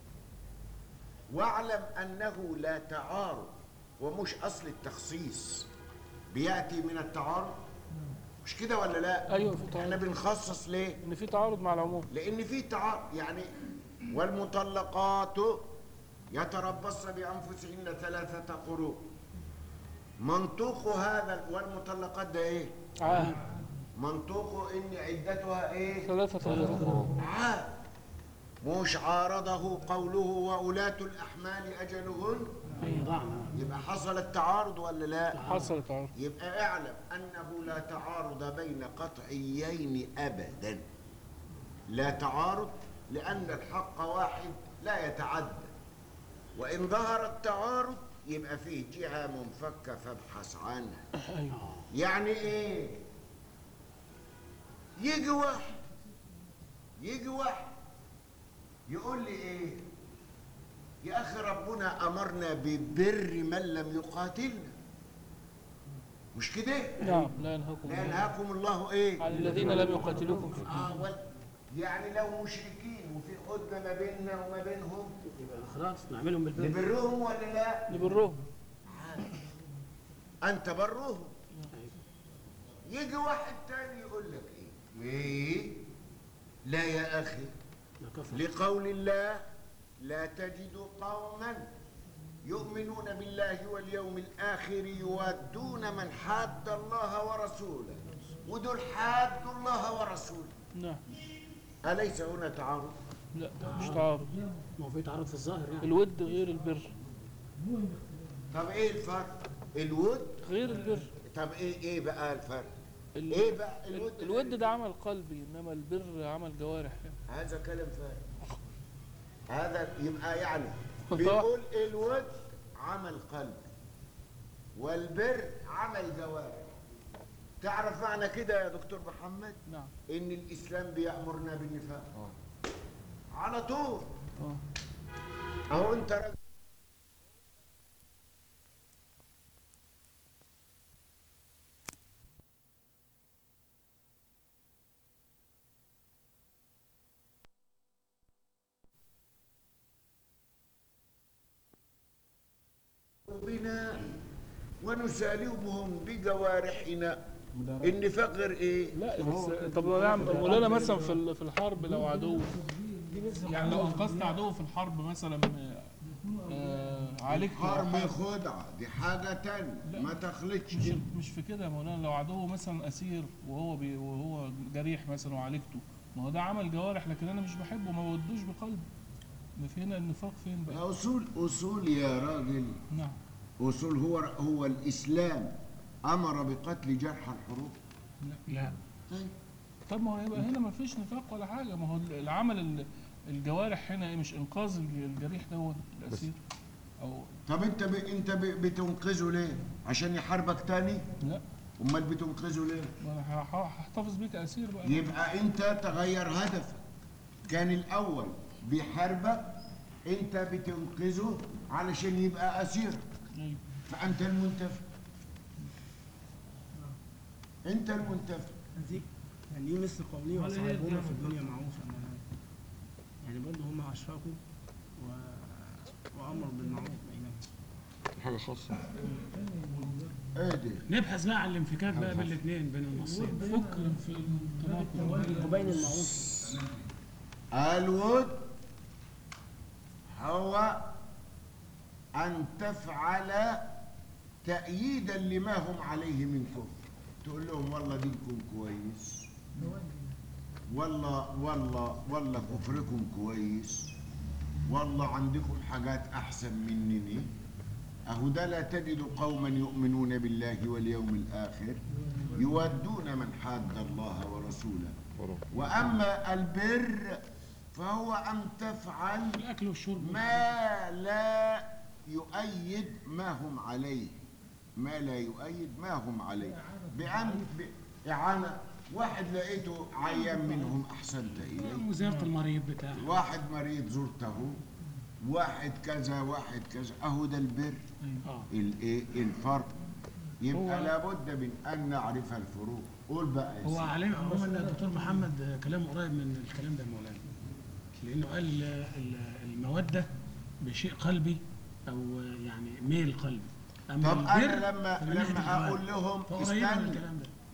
واعلم أنه لا تعارض ومش أصل التخصيص بيأتي من التعارض مش كده ولا لا
ايوه في
احنا
تعارض
بنخصص ليه
ان في تعارض مع العموم
لان في تعارض يعني والمطلقات يتربصن بانفسهن ثلاثه قروء منطوق هذا والمطلقات ده ايه
عاهد
منطوق ان عدتها ايه
ثلاثة قروء
عاد مش عارضه قوله وأولاة الأحمال أجلهن يبقى حصل التعارض ولا لا
حصل تعارض
يبقى اعلم أنه لا تعارض بين قطعيين أبدا لا تعارض لأن الحق واحد لا يتعدى وإن ظهر التعارض يبقى فيه جهة منفكة فابحث عنها
ايوه
يعني ايه يجي واحد يجي واحد يقول لي ايه يا اخي ربنا امرنا ببر من لم يقاتلنا مش كده
نعم لا ينهاكم
لا
الله
ينهاكم الله ايه
عن الذين لم يقاتلوكم في
اه وال- يعني لو مشركين وفي حدة ما بيننا وما بينهم
يبقى خلاص نعملهم بالبر
نبرهم ولا لا
نبرهم
انت برهم يجي واحد تاني يقول لك ايه ايه لا يا اخي
لا كفر
لقول الله لا تجد قوما يؤمنون بالله واليوم الآخر يودون من حاد الله ورسوله ودول حادوا الله ورسوله
نعم
أليس هنا تعارض؟
لا مش تعارض
ما هو في تعارض في الظاهر يعني
الود غير البر
طب إيه الفرق؟ الود
غير البر
طب إيه إيه بقى الفرق؟
ال-
إيه بقى الود؟
ال- الود ده عمل قلبي انما البر عمل جوارح
هذا كلام فارغ هذا يبقى يعني بيقول الود عمل قلب والبر عمل جوارح تعرف معنى كده يا دكتور محمد
نعم
ان الاسلام بيامرنا بالنفاق على طول
اه
اهو انت راجل بنا ونسالبهم بجوارحنا النفاق غير ايه
لا بس طب لو نعم مولانا مثلا في ال- في الحرب لو عدو يعني لو انقذت عدو في الحرب مثلا آه عالجت
حرب خدعه دي حاجه تانية ما تخلطش
مش مش في كده يا مولانا لو عدو مثلا اسير وهو بي وهو جريح مثلا وعالجته ما هو ده عمل جوارح لكن انا مش بحبه ما بودوش بقلبي ما في هنا النفاق فين بقى؟
اصول اصول يا راجل
نعم
اصول هو هو الاسلام امر بقتل جرح الحروب
لا
طيب
طب ما هو يبقى هنا ما فيش نفاق ولا حاجه ما هو العمل ال- الجوارح هنا ايه مش انقاذ الجريح دوت الاسير او
طب انت ب... انت ب... بتنقذه ليه عشان يحاربك تاني
لا
امال بتنقذه ليه
ما انا هح- هحتفظ بيك اسير بقى
يبقى انت تغير هدفك كان الاول بيحاربك انت بتنقذه علشان يبقى اسير
أيوة.
فانت المنتفع انت المنتفع
يعني ايه مثل قوله
ولا
وصاحبهما
يرجع
في الدنيا معروفا يعني برضه هم اشركوا و... وامروا بالمعروف بينهم
حاجه خاصه
ايه ده
نبحث بقى عن الانفكاك بقى بين الاثنين بين النصين
فكر في التناقض
وبين المعروف
الود هو أن تفعل تأييدا لما هم عليه من كفر تقول لهم والله دينكم كويس والله والله والله كفركم كويس والله عندكم حاجات أحسن منني أهو ده لا تجد قوما يؤمنون بالله واليوم الآخر يودون من حاد الله ورسوله وأما البر فهو أن تفعل
الاكل والشرب
ما لا يؤيد ما هم عليه ما لا يؤيد ما هم عليه بأن ب- إعانة واحد لقيته عيان منهم أحسنت إليه
وزياره المريض بتاعه
واحد مريض زرته واحد كذا واحد كذا أهو ده البر
اه
الإيه الفرق يبقى
هو-
لابد من أن نعرف الفروق قول بقى يا
هو
سيدي.
عليه عموما الدكتور محمد كلام قريب من الكلام ده يا مولانا لانه قال ال- الموده بشيء قلبي او يعني ميل قلبي اما
طب
البر
أنا لما
فمن ناحية
لما
الجوارح.
أقول لهم
فقريبة من
استنى
الكلام ده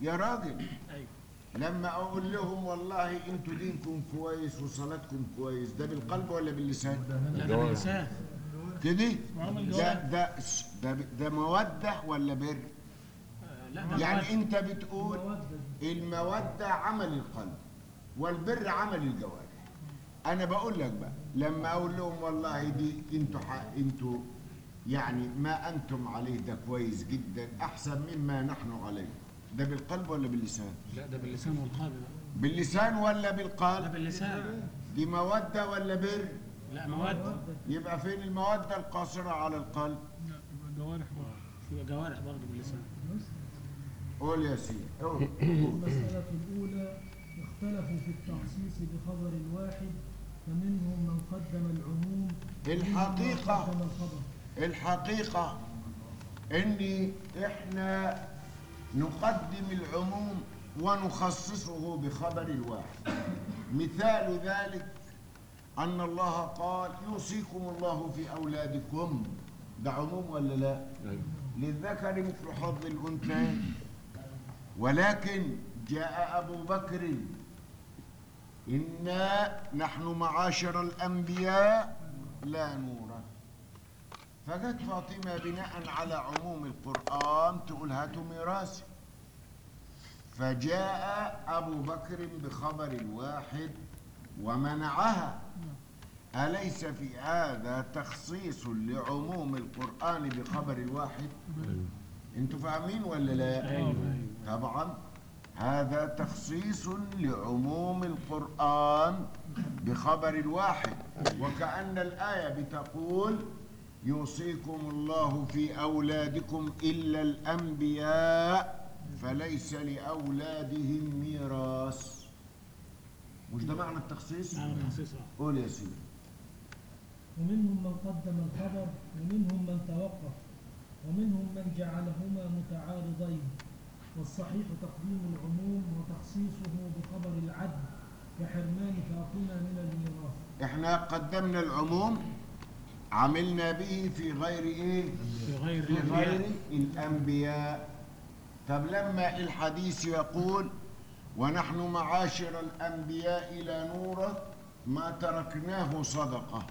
يا راجل
ايوه
لما اقول لهم والله انتوا دينكم كويس وصلاتكم كويس ده بالقلب ولا باللسان
لا ده باللسان
كده
وعمل
ده
جواب
ده ده, ده موده ولا بر
آه، لا ده
يعني
بالوجه.
انت بتقول
المودة
المودة عمل القلب والبر عمل الجوارح انا بقول لك بقى لما اقول لهم والله دي انتوا ح... انتوا يعني ما انتم عليه ده كويس جدا احسن مما نحن عليه ده بالقلب ولا باللسان
لا ده باللسان والقلب بقى
باللسان ولا
لا
بالقلب
باللسان
دي مودة ولا بر
لا مواد
يبقى فين المودة القاصرة على القلب
لا، يبقى جوارح بقى
في جوارح برضه باللسان
قول يا سيدي قول.
المسألة الأولى اختلفوا في التخصيص بخبر الواحد فمنهم من قدم العموم
الحقيقة
ومنهم من قدم الخبر
الحقيقة إن إحنا نقدم العموم ونخصصه بخبر الواحد مثال ذلك أن الله قال يوصيكم الله في أولادكم ده عموم ولا لا؟ للذكر مثل حظ الأنثيين ولكن جاء أبو بكر إنا نحن معاشر الأنبياء لا نورث فجت فاطمة بناء على عموم القرآن تقول هاتوا ميراثي فجاء أبو بكر بخبر الواحد ومنعها أليس في هذا تخصيص لعموم القرآن بخبر الواحد انتوا فاهمين ولا لا
ايوه ايوه
طبعا هذا تخصيص لعموم القرآن بخبر الواحد وكأن الآية بتقول يوصيكم الله في أولادكم إلا الأنبياء فليس لأولادهم ميراث مش ده معنى التخصيص؟
نعم تخصيص آه.
قول يا سيدي
ومنهم من قدم الخبر ومنهم من توقف ومنهم من جعلهما متعارضين والصحيح تقديم العموم وتخصيصه بخبر العدل كحرمان فاطمة من الميراث
احنا قدمنا العموم عملنا به في غير ايه؟
في غير
في غير
الأنبياء.
الأنبياء طب لما الحديث يقول ونحن معاشر الأنبياء لا نورث ما تركناه صدقة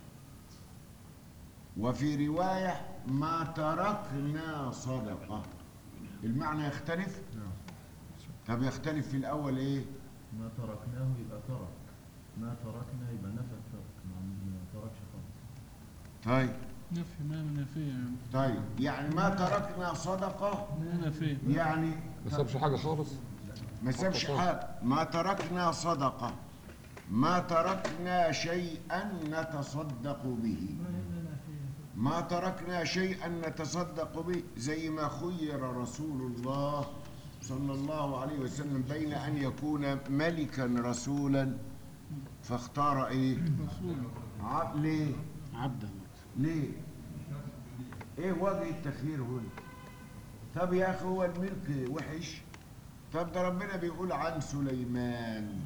وفي رواية ما تركنا صدقة المعنى يختلف؟ طب يختلف في الأول إيه؟
ما تركناه يبقى ترك ما تركنا يبقى نفى الترك ما ما تركش خالص
طيب
نفي ما من نفيه يعني
طيب يعني ما تركنا صدقة
ما نفيه
يعني
ما سابش حاجه خالص
ما سابش حاجة ما تركنا صدقة ما تركنا شيئا نتصدق به
ما إننا فيه
ما تركنا شيئا نتصدق به زي ما خير رسول الله صلى الله عليه وسلم بين أن يكون ملكا رسولا فاختار إيه
رسول
ع- ليه
عبدا
ليه ايه وجه التخيير هنا طب يا اخي هو الملك وحش طب ده ربنا بيقول عن سليمان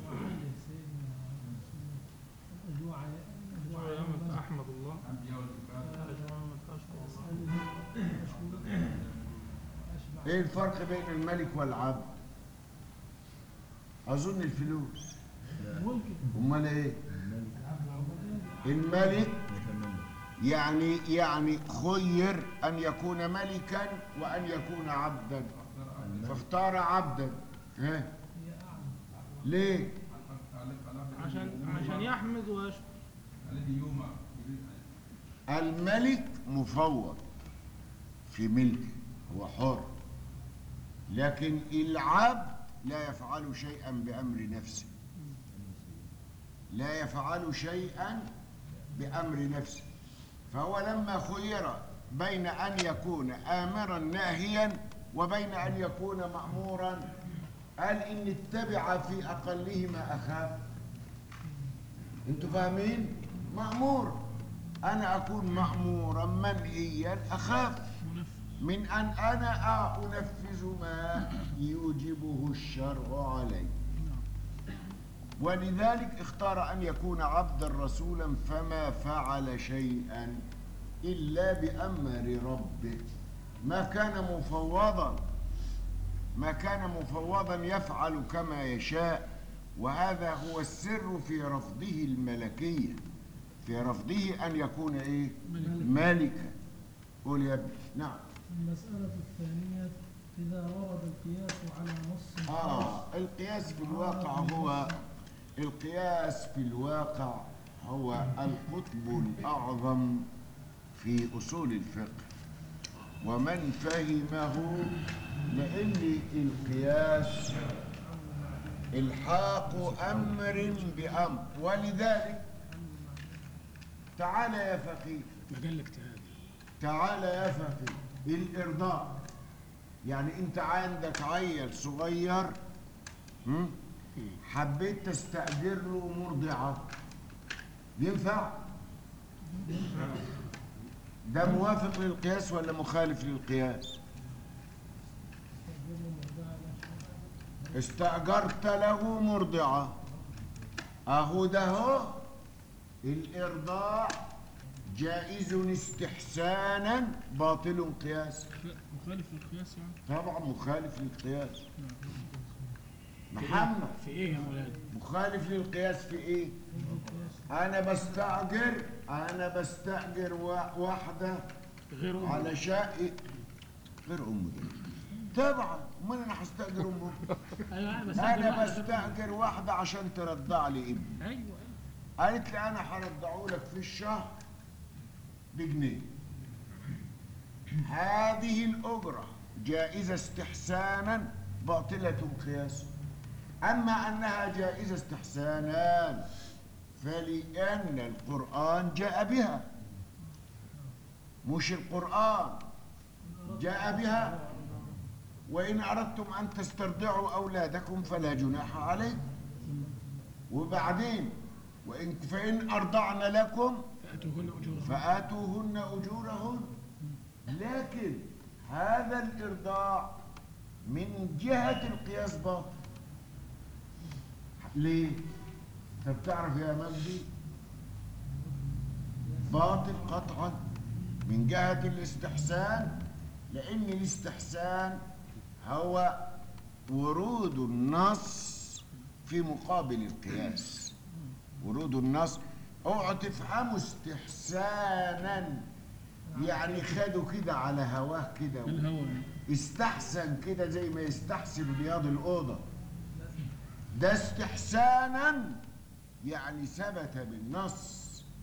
أحمد الله
ايه الفرق بين الملك والعبد اظن الفلوس
ممكن
امال ايه الملك
متمم
يعني يعني خير ان يكون ملكا وان يكون عبدا فاختار عبدا ها ليه
عشان عشان يحمد ويشكر
الملك مفوض في ملكه هو حر لكن العبد لا يفعل شيئا بأمر نفسه لا يفعل شيئا بأمر نفسه فهو لما خير بين أن يكون آمرا ناهيا وبين أن يكون مأمورا قال إن اتبع في أقلهما أخاف انتوا فاهمين مأمور أنا أكون مأمورا منهيا أخاف من أن أنا أنفذ ما يوجبه الشرع علي ولذلك اختار أن يكون عبدا رسولا فما فعل شيئا إلا بأمر ربه ما كان مفوضا ما كان مفوضا يفعل كما يشاء وهذا هو السر في رفضه الملكية في رفضه أن يكون إيه ملكا قول يا ابني نعم
المسألة الثانية إذا ورد القياس على نص
آه القياس في الواقع هو القياس في الواقع هو القطب الأعظم في أصول الفقه ومن فهمه لأن القياس الحاق أمر بأمر ولذلك تعال يا فقيه
مجال اجتهاد
تعال يا فقيه الإرضاء يعني أنت عندك عيل صغير هم؟ حبيت تستأجر له مرضعة ينفع؟ ده موافق للقياس ولا مخالف للقياس؟ استأجرت له مرضعة أهو ده هو الإرضاع جائز استحسانا باطل قياس
لا، مخالف للقياس يعني
طبعا مخالف للقياس محمد
في ايه يا مولانا؟
مخالف للقياس في ايه انا بستأجر انا بستأجر وا- واحدة
غير أم.
على شقة غير ام دي طبعا امال انا هستأجر امه
ايوه بس
انا بستأجر واحدة عشان ترضع لي ابني
ايوه ايوه
قالت لي انا هرضعه لك في الشهر بجنيه هذه الاجره جائزه استحسانا باطله قياسا اما انها جائزه استحسانا فلان القران جاء بها مش القران جاء بها وان اردتم ان تسترضعوا اولادكم فلا جناح عليكم وبعدين وإن فإن أرضعن لكم
فاتوهن اجورهن
فآتوهن أجورهن لكن هذا الإرضاع من جهة القياس باطل ليه؟ أنت بتعرف يا مجدي باطل قطعا من جهة الاستحسان لأن الاستحسان هو ورود النص في مقابل القياس ورود النص اوعوا تفهموا استحسانا يعني خدوا كده على هواه كده
الهوى
استحسن كده زي ما يستحسن رياض الأوضة ده استحسانا يعني ثبت بالنص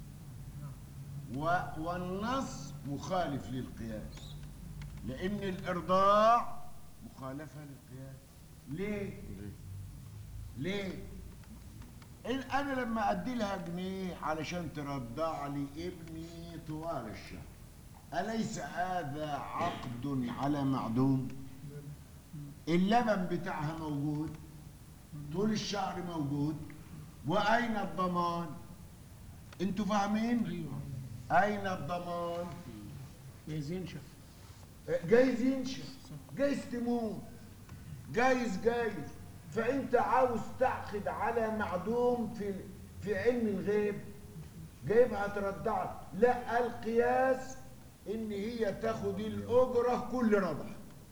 و والنص مخالف للقياس لأن الإرضاع مخالفة للقياس ليه؟ ليه؟ إن أنا لما أدي لها جنيه علشان ترضع لي ابني طوال الشهر أليس هذا عقد على معدوم؟ اللبن بتاعها موجود طول الشهر موجود وأين الضمان؟ أنتوا فاهمين؟
ايوه
أين الضمان؟
جايز ينشف
جايز ينشف جايز تموت جايز جايز فانت عاوز تعقد على معدوم في في علم الغيب جايبها ترضعك لا القياس ان هي تاخد الاجره كل رضع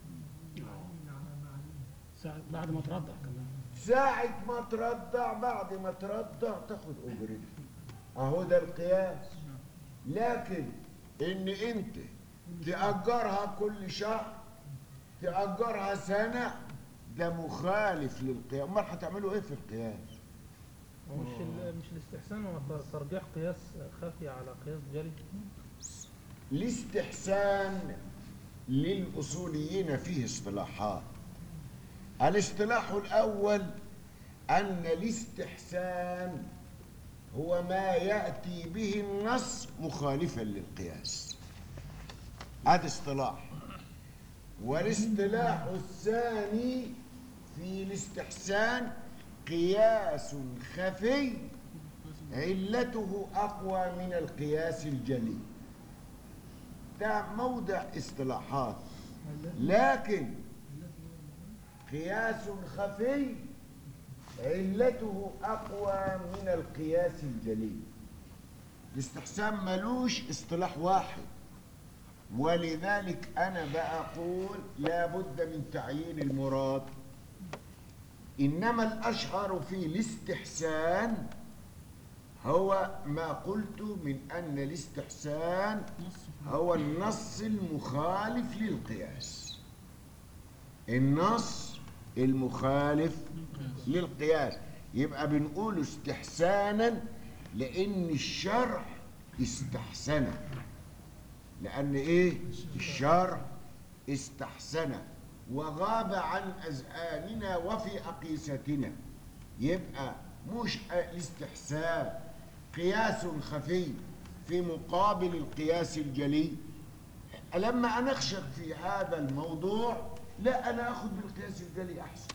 ساعة بعد ما ترضع كمان
ساعة ما ترضع بعد ما ترضع تاخد اجرتها اهو ده القياس لكن ان انت تأجرها كل شهر تأجرها سنة ده مخالف للقياس امال هتعملوا ايه في القياس
مش ال- مش الاستحسان هو ت- ترجيح قياس خفي على قياس جلي
الاستحسان للأصوليين فيه اصطلاحات الاصطلاح الأول أن الاستحسان هو ما يأتي به النص مخالفا للقياس هذا اصطلاح والاصطلاح الثاني في الاستحسان قياس خفي علته أقوى من القياس الجلي ده موضع اصطلاحات لكن قياس خفي علته أقوى من القياس الجلي الاستحسان ملوش اصطلاح واحد ولذلك أنا بقول لا بد من تعيين المراد إنما الأشهر في الاستحسان هو ما قلت من أن الاستحسان هو النص المخالف للقياس النص المخالف للقياس يبقى بنقول استحسانا لأن الشرع استحسن لأن إيه الشرع استحسن وغاب عن أذهاننا وفي أقيستنا يبقى مش الاستحسان قياس خفي في مقابل القياس الجلي لما أنخشب في هذا الموضوع لا أنا أخذ بالقياس الجلي أحسن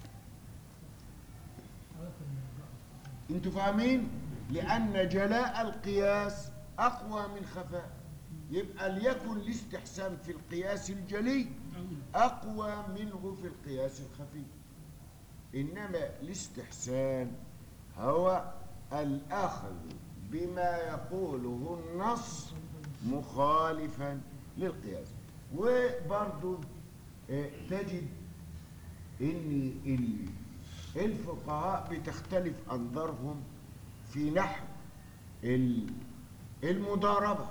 انتوا فاهمين لأن جلاء القياس أقوى من خفاء يبقى ليكن الاستحسان في القياس الجلي أقوى منه في القياس الخفي إنما الاستحسان هو الأخذ بما يقوله النص مخالفا للقياس وبرضو آه، تجد ان ال- الفقهاء بتختلف انظارهم في نحو ال- المضاربه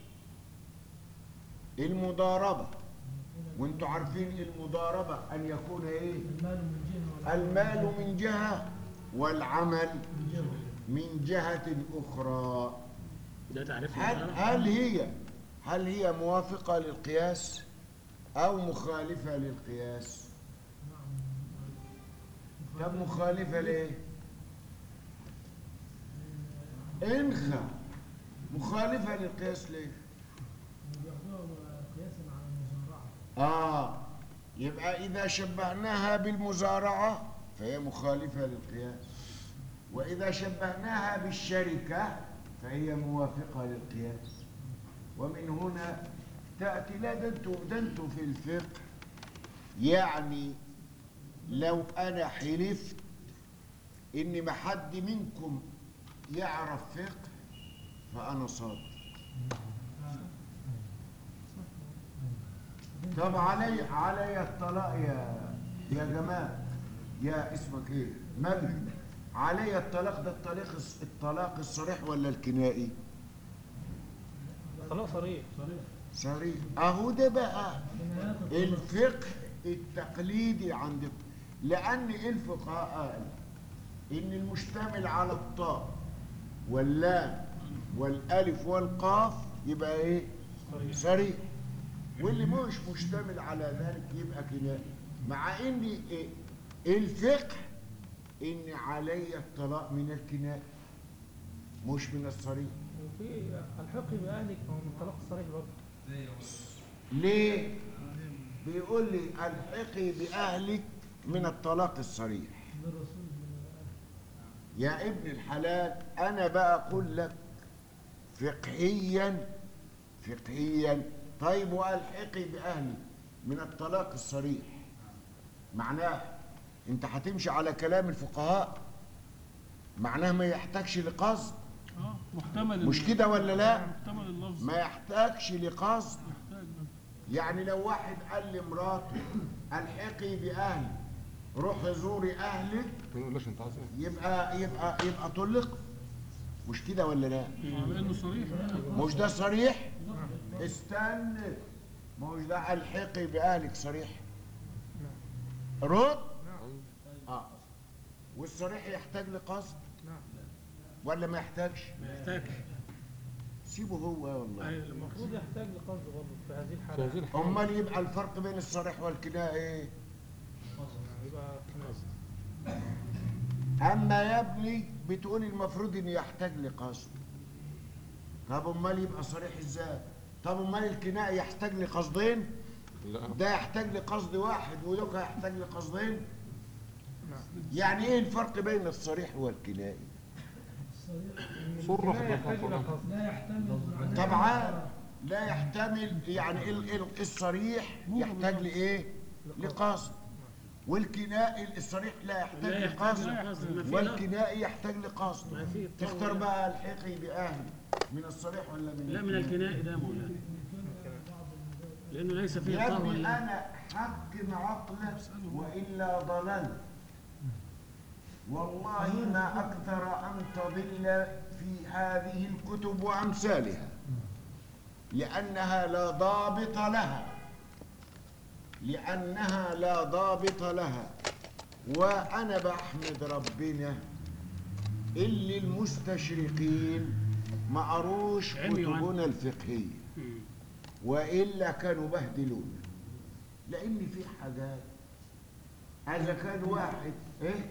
المضاربه وانتوا عارفين المضاربه ان يكون ايه
المال من جهة والعمل
المال من جهه والعمل من جهه اخرى
ده تعريف
هل هل هي هل هي موافقه للقياس او مخالفه للقياس طب مخالفه ليه انخى مخالفه للقياس ليه
بياخدوها قياسا على المزارعة
اه يبقى اذا شبهناها بالمزارعه فهي مخالفه للقياس واذا شبهناها بالشركه فهي موافقه للقياس ومن هنا تاتي لا ده انتوا ده انتوا في الفقه يعني لو انا حلفت ان ما حد منكم يعرف فقه فانا صادق طب علي علي الطلاق يا يا جماعه يا اسمك ايه مجدي علي الطلاق ده الطلاق الص- الطلاق الصريح ولا الكنائي
طلاق صريح
صريح اهو ده بقى
جنايات الطلاق.
الفقه التقليدي عند لان الفقهاء قال ان المشتمل على الطاء واللام والالف والقاف يبقى ايه صريح واللي مش مشتمل على ذلك يبقى كنائي مع ان إيه؟ الفقه ان علي الطلاق من الكنائي مش من الصريح
وفي الحقي باهلك هو من الطلاق الصريح برضه
ليه بيقول لي الحقي باهلك من الطلاق الصريح
للرسول
يا ابن الحلال انا بقى اقول لك فقهيا فقهيا طيب والحقي باهلي من الطلاق الصريح معناه انت هتمشي على كلام الفقهاء معناه ما يحتاجش لقصد
اه محتمل
مش
ال-
كده ولا لا
محتمل اللفظ
ما يحتاجش لقصد
محتاج
يعني لو واحد قال لمراته الحقي باهلي روحي زوري اهلك
ما نقولش انت عايز ايه
يبقى يبقى يبقى طلق مش كده ولا لا
على انه صريح
مش ده صريح استنى ما هوش ده الحقي باهلك صريح رد اه والصريح يحتاج لقصد ولا ما يحتاجش
محتاج
سيبه هو والله
أيوة، المفروض
المفروض يحتاج لقصد برضه في هذه
في
الحالة
هذه الحالة
امال يبقى الفرق بين الصريح والكناء ايه
يعني يبقى خلاص
اما يا ابني بتقول المفروض انه يحتاج لقصد طب امال يبقى صريح ازاي طب امال الكناء يحتاج لقصدين
لا
ده يحتاج لقصد واحد وده يحتاج لقصدين يعني ايه الفرق بين الصريح والكنائي
صرح
لا يحتاج إلى
بالقصد
قصد
لا يحتمل معناه
طبعا لا يحتمل يعني ال- ال- الصريح يحتاج لايه لقصد والكنائي الصريح لا يحتاج
لا يحتاج
لقصد
لقصد، ما في لا.
والكنائي يحتاج لقصد
ما في
تختار بقى الحقي باهلي من الصريح ولا من
لا من
الكنائي؟
الكنائي ده مولانا لانه ليس فيه
يا
طار
ابني
ولا
انا حكم عقلك والا ضللت والله ما اكثر ان تضل في هذه الكتب وامثالها لانها لا ضابط لها لانها لا ضابط لها وانا بحمد ربنا اللي المستشرقين ما قروش
عميوا عن-
كتبنا الفقهيه
مم.
والا كانوا بهدلونا لان في حاجات اذا كان واحد ايه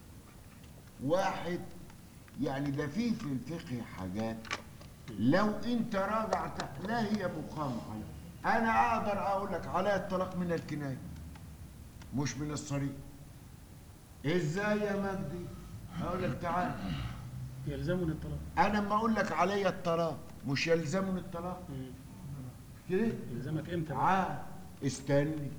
واحد يعني ده في في الفقه حاجات لو انت راجعت لا هي مقامة على انا اقدر اقول لك على الطلاق من الكناية مش من الصريح ازاي يا مجدي اقول لك تعال
يلزمني الطلاق
انا لما اقول لك علي الطلاق مش يلزمني الطلاق
مم.
كده
يلزمك امتى بقى؟
تعال استني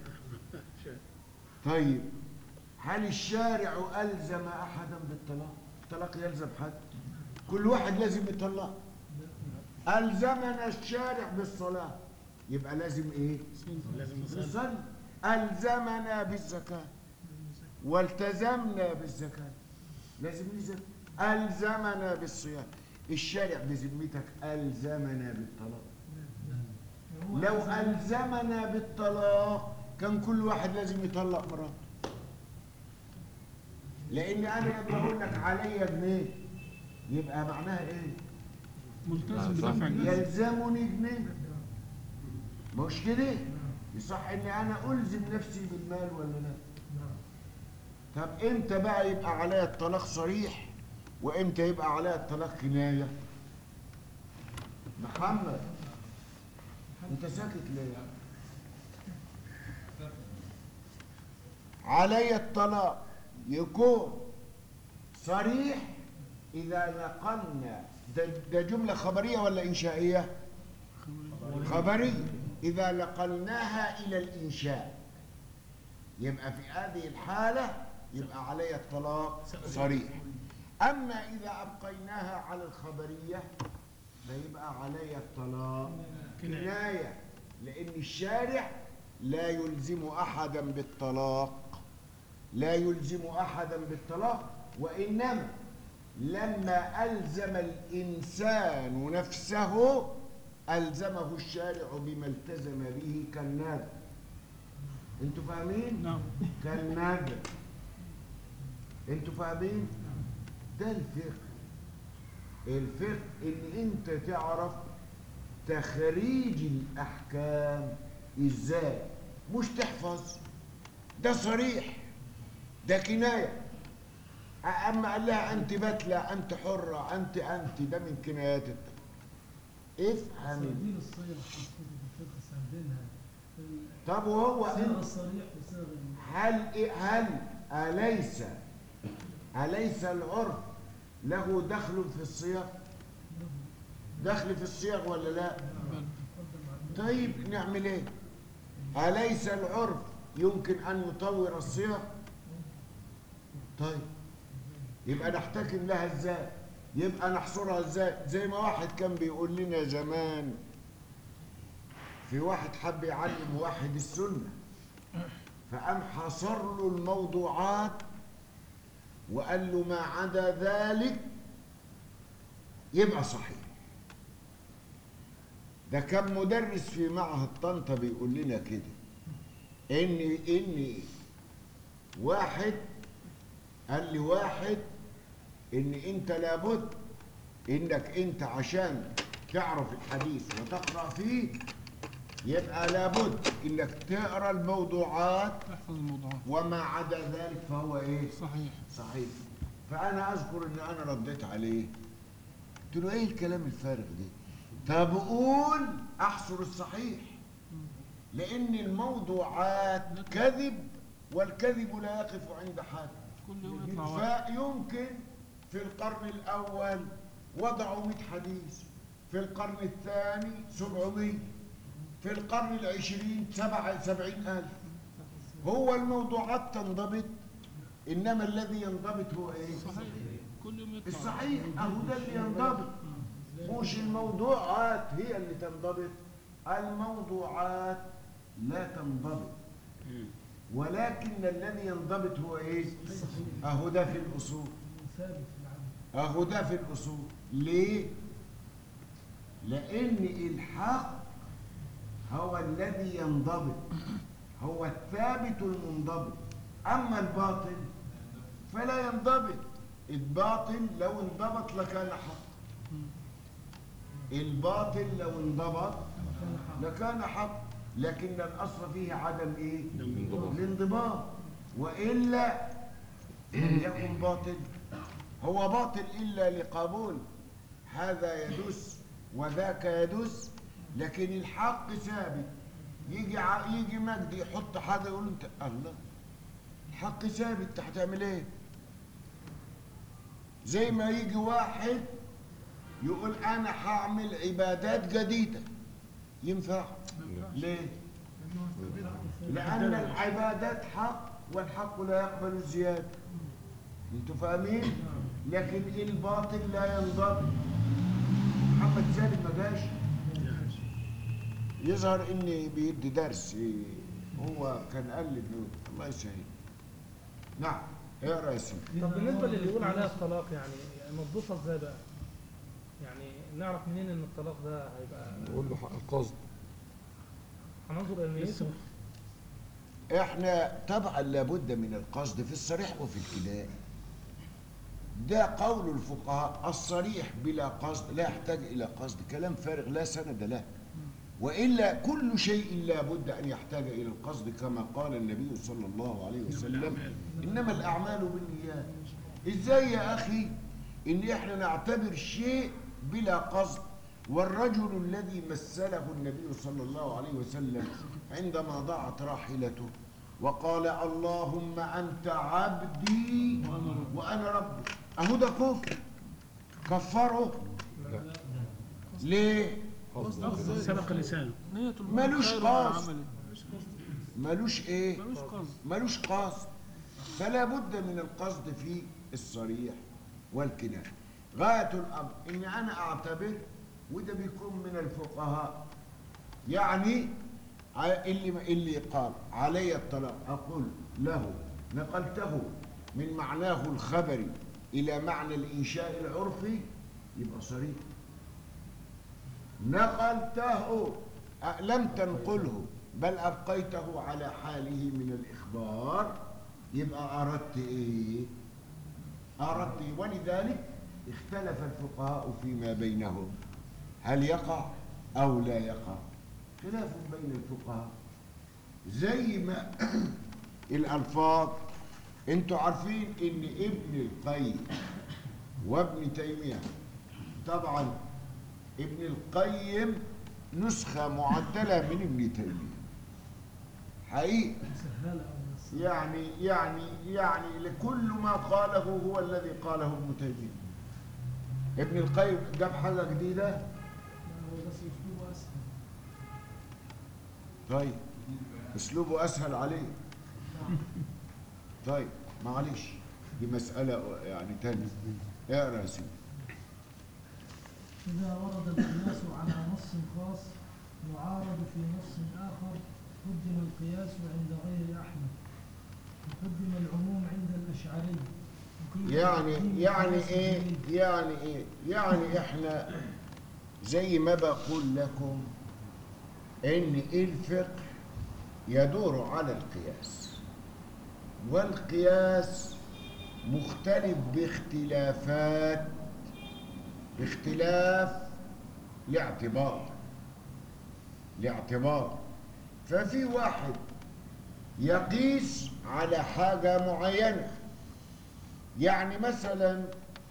طيب هل الشارع ألزم أحدا بالطلاق؟ الطلاق يلزم حد؟ كل واحد لازم يطلق ألزمنا الشارع بالصلاة يبقى لازم إيه؟
لازم نصلي
نصلي ألزمنا بالزكاة والتزمنا بالزكاة لازم نزكي ألزمنا بالصيام الشارع بذمتك ألزمنا بالطلاق لو ألزمنا بالطلاق كان كل واحد لازم يطلق مراته لأن أنا لما أقول لك عليا جنيه يبقى معناها إيه؟
ملتزم بدفع الجزية
يلزمني جنيه مش كده؟ يصح إني أنا ألزم نفسي بالمال ولا لا؟ طب إمتى بقى يبقى عليا الطلاق صريح وإمتى يبقى عليا الطلاق كناية؟ محمد أنت ساكت ليه؟ علي الطلاق يكون صريح إذا نقلنا ده, ده جملة خبرية ولا إنشائية؟ خبرية إذا نقلناها إلى الإنشاء يبقى في هذه الحالة يبقى علي الطلاق صريح أما إذا أبقيناها على الخبرية فيبقى علي الطلاق كناية لأن الشارع لا يلزم أحدا بالطلاق لا يلزم أحدا بالطلاق وإنما لما ألزم الإنسان نفسه ألزمه الشارع بما التزم به كالنادر انتوا فاهمين؟
نعم
كالنادر انتوا فاهمين؟ ده الفقه الفقه ان انت تعرف تخريج الاحكام ازاي مش تحفظ ده صريح ده كنايه اما قال لها انت بتلى انت حره انت انت ده من كنايات الت- افهم
سردين الصيغ في كتب الفقه سردينها في
طب وهو
صيغ
انت
الصريح وصيغ ال-
هل إيه- هل أليس أليس العرف له دخل في الصيغ؟ دخل في الصيغ ولا لا؟ طيب نعمل ايه؟ أليس العرف يمكن أن يطور الصيغ؟ طيب يبقى نحتكم لها ازاي؟ يبقى نحصرها ازاي؟ زي ما واحد كان بيقول لنا زمان في واحد حب يعلم واحد السنه فقام حصر له الموضوعات وقال له ما عدا ذلك يبقى صحيح ده كان مدرس في معهد طنطا بيقول لنا كده ان ان واحد قال لي واحد ان انت لابد انك انت عشان تعرف الحديث وتقرا فيه يبقى لابد انك تقرا الموضوعات
احفظ الموضوعات
وما عدا ذلك فهو ايه
صحيح
صحيح فانا اذكر ان انا رديت عليه قلت له ايه الكلام الفارغ ده طب قول احصر الصحيح لان الموضوعات كذب والكذب لا يقف عند حد
كل يوم يطلع واحد
فيمكن في القرن الأول وضعوا 100 حديث في القرن الثاني 700 في القرن العشرين سبعة سبعين ألف هو الموضوعات تنضبط إنما الذي ينضبط هو إيه؟
صحيح كل يوم يطلع
الصحيح أهو ده اللي ينضبط مش الموضوعات هي اللي تنضبط الموضوعات لا تنضبط
مم.
ولكن الذي ينضبط هو ايه اهو ده في الاصول
ثابت في العمل
اهو ده في الاصول ليه لان الحق هو الذي ينضبط هو الثابت المنضبط اما الباطل فلا ينضبط الباطل لو انضبط لكان حق الباطل لو انضبط لكان حق لكن الاصل فيه عدم ايه
الانضباط.
الانضباط والا لم يكن باطل هو باطل الا لقبول هذا يدس وذاك يدس لكن الحق ثابت يجي ع... يجي مجدي يحط حاجه يقول انت الله الحق ثابت انت هتعمل ايه زي ما يجي واحد يقول انا هعمل عبادات جديده ينفع ليه لان العبادات حق والحق لا يقبل الزياده انتوا فاهمين لكن الباطل لا ينضبط محمد سالم ما جاش يظهر اني بيدي درس هو كان قال لي إنه الله يسهل نعم اقرا يا سيدي
طب بالنسبه للي يقول عليها الطلاق يعني نضبطها ازاي بقى؟ يعني نعرف منين ان الطلاق ده هيبقى
نقول له حق القصد
هننظر الى نيته
احنا طبعا لابد من القصد في الصريح وفي الكناية ده قول الفقهاء الصريح بلا قصد لا يحتاج الى قصد كلام فارغ لا سند له والا كل شيء لابد ان يحتاج الى القصد كما قال النبي صلى الله عليه وسلم انما الاعمال بالنيات ازاي يا اخي ان احنا نعتبر شيء بلا قصد والرجل الذي مثله النبي صلى الله عليه وسلم عندما ضاعت راحلته وقال اللهم انت عبدي وانا ربك اهو ده كفر كفره ليه
سبق لسانه
نية المؤمن
ملوش
خير من
قصد.
عمله.
ملوش ايه
ملوش قصد
ملوش قصد فلا بد من القصد في الصريح والكناية غاية الأمر إن أنا أعتبر وده بيكون من الفقهاء يعني ع- اللي اللي قال علي الطلاق أقول له نقلته من معناه الخبري إلى معنى الإنشاء العرفي يبقى صريح نقلته أ- لم تنقله بل أبقيته على حاله من الإخبار يبقى أردت إيه؟ أردت إيه؟ ولذلك اختلف الفقهاء فيما بينهم هل يقع أو لا يقع خلاف بين الفقهاء زي ما الألفاظ انتوا عارفين ان ابن القيم وابن تيمية طبعا ابن القيم نسخة معدلة من ابن تيمية حقيقة
سهلة أو نص
يعني يعني يعني لكل ما قاله هو الذي قاله ابن تيمية ابن القيم جاب حاجة جديدة
هو بس أسلوبه أسهل
طيب اسلوبه اسهل عليه طيب معلش دي مسألة يعني تانية اقرا يا سيدي
إذا ورد القياس على نص خاص يعارض في نص آخر قدم القياس عند غير أحمد وقدم العموم عند الأشعري وقيل
يعني
تقديم
يعني
القياس
ايه
الجديد.
يعني ايه يعني احنا زي ما بقول لكم ان الفقه يدور على القياس والقياس مختلف باختلافات باختلاف لاعتبار لاعتبار ففي واحد يقيس على حاجة معينة يعني مثلا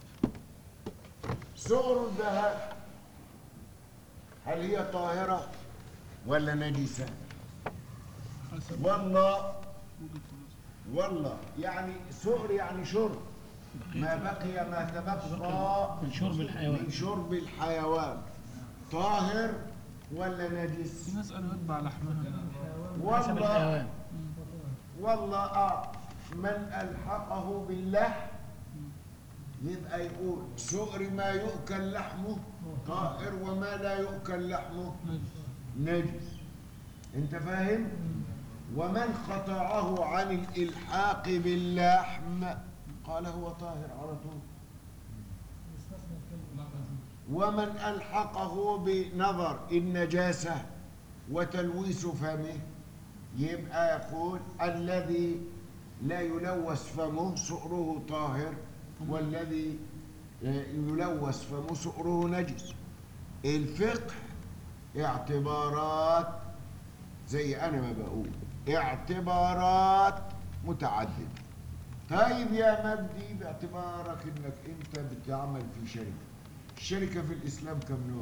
سعر الذهب هل هي طاهرة ولا نجسة
حسب
والله
وجهة النظر
والله يعني سعر يعني شرب ما بقي ما تبقى
من شرب الحيوان
من شرب الحيوان طاهر ولا
في
نجس
ناس قالوا يتبع لحمها
حسب
والله
الحيوان
والله اه من الحقه باللحم يبقى يقول سؤر ما يؤكل لحمه طائر وما لا يؤكل لحمه
نجس
نجس انت فاهم ومن قطعه عن الالحاق باللحم قال هو طاهر على طول
يستثنى الكلب
ومن الحقه بنظر النجاسه وتلويث فمه يبقى يقول الذي لا يلوث فمه سؤره طاهر والذي يلوث فمه سؤره نجس الفقه اعتبارات زي انا ما بقول اعتبارات متعدده طيب يا مجدي باعتبارك انك انت بتعمل في شركه الشركه في الاسلام كم نوع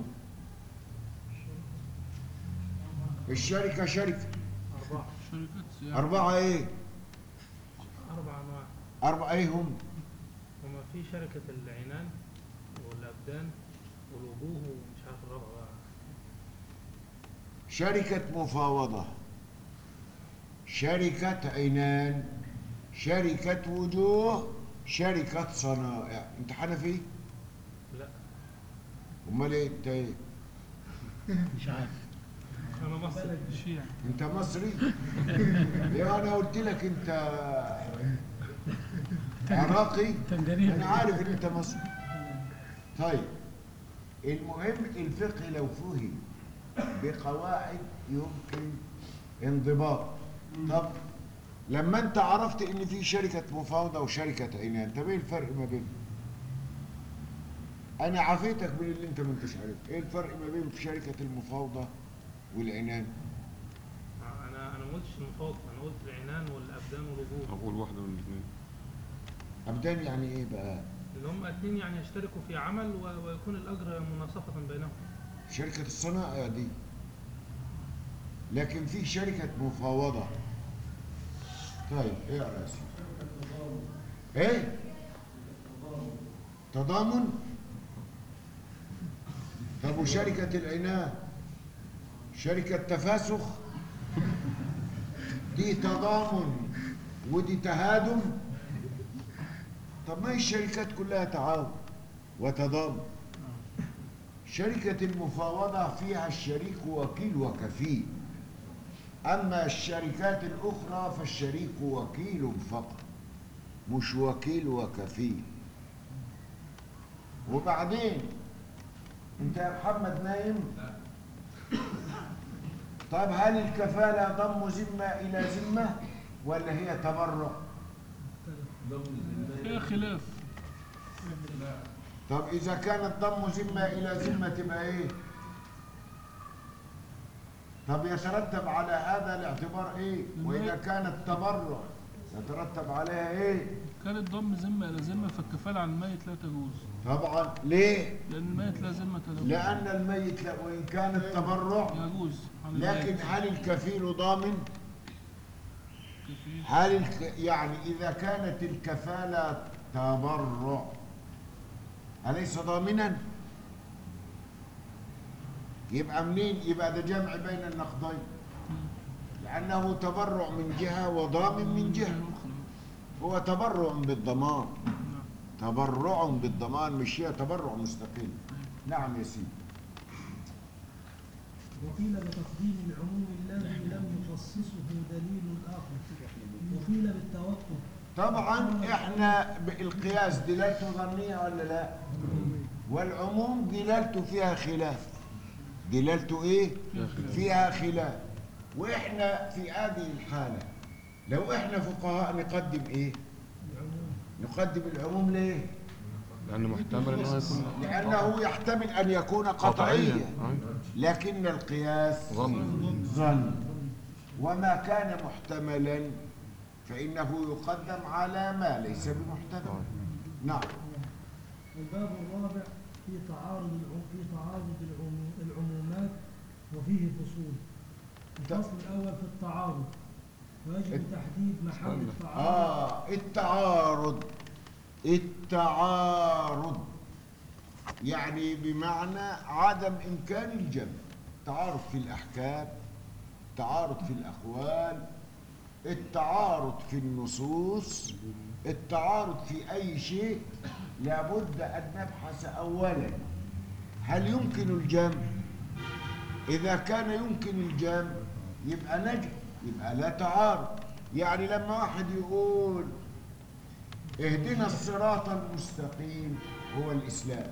الشركه شركه
أربعة
شركات سياحة
اربعه ايه
أربع أنواع
اربعه ايه هم
هما في شركة العنان والأبدان والوجوه ومش عارف الرابعة بقى
شركه مفاوضه شركه عنان شركه وجوه شركه صنائع انت حنفي
لا
امال ايه انت ايه
مش عارف
أنا مصري
الشيعة
انت مصري يا انا قلت لك انت عراقي
تنجانين
انا عارف ان انت مصري طيب المهم الفقه لو فهم بقواعد يمكن انضباط طب لما انت عرفت ان في شركه مفاوضه وشركه عنان طب ايه الفرق ما بينهم انا عافيتك من اللي انت ما انتش عارف ايه الفرق ما بين شركه المفاوضه والعنان
أنا أنا ما قلتش المفاوض أنا قلت العنان والأبدان والوجوه
اقول واحده من الاثنين
ابدان يعني ايه بقى
اللي هم اتنين يعني يشتركوا في عمل و- ويكون الأجر مناصفة بينهم
شركة الصنائع دي لكن في شركة مفاوضة طيب ايه يا راسي ايه تضامن طب وشركة العنان شركة تفاسخ دي تضامن ودي تهادم طب ما هي الشركات كلها تعاون وتضامن شركة المفاوضة فيها الشريك وكيل وكفيل أما الشركات الأخرى فالشريك وكيل فقط مش وكيل وكفيل وبعدين أنت يا محمد نايم طب هل الكفالة ضم ذمة إلى ذمة ولا هي تبرع؟
فيها خلاف
طب إذا كانت ضم ذمة إلى ذمة تبقى إيه؟ طب يترتب على هذا الاعتبار إيه؟ وإذا كانت تبرع يترتب عليها إيه؟
كانت ضم ذمة إلى ذمة فالكفالة عن الميت لا تجوز
طبعا ليه؟
لأن الميت لا ذمة له
لأن الميت لا- وإن كانت تبرع
يجوز عن
لكن
الميت
هل الكفيل ضامن؟
كفيل.
هل الك... يعني إذا كانت الكفالة تبرع أليس ضامنا؟ يبقى منين؟ يبقى ده جمع بين النقدين لأنه تبرع من جهة وضامن من جهة
أخرى.
هو تبرع بالضمان
نعم.
تبرع بالضمان مش هي تبرع مستقل نعم يا سيدي
وقيل بتقديم العموم الذي لم يخصصه دليل آخر وقيل بالتوقف
طبعا احنا القياس دلالته ظنيه ولا لا والعموم دلالته فيها خلاف دلالته ايه فيها خلاف واحنا في هذه الحاله لو احنا فقهاء نقدم ايه نقدم العموم ليه
لانه محتمل انه يكون
لانه يحتمل ان يكون قطعيا
أيوة.
لكن القياس
ظن
ظن وما كان محتملا فإنه يقدم على ما ليس بمحتمل نعم
الباب الرابع في تعارض العم... في تعارض العمو... العمومات وفيه فصول الفصل الأول في التعارض ويجب تحديد محل
استنى.
التعارض
آه التعارض التعارض يعني بمعنى عدم إمكان الجمع تعارض في الأحكام تعارض في الأقوال التعارض في النصوص التعارض في أي شيء لابد أن نبحث أولا هل يمكن الجمع إذا كان يمكن الجمع يبقى نجم يبقى لا تعارض يعني لما واحد يقول اهدنا الصراط المستقيم هو الإسلام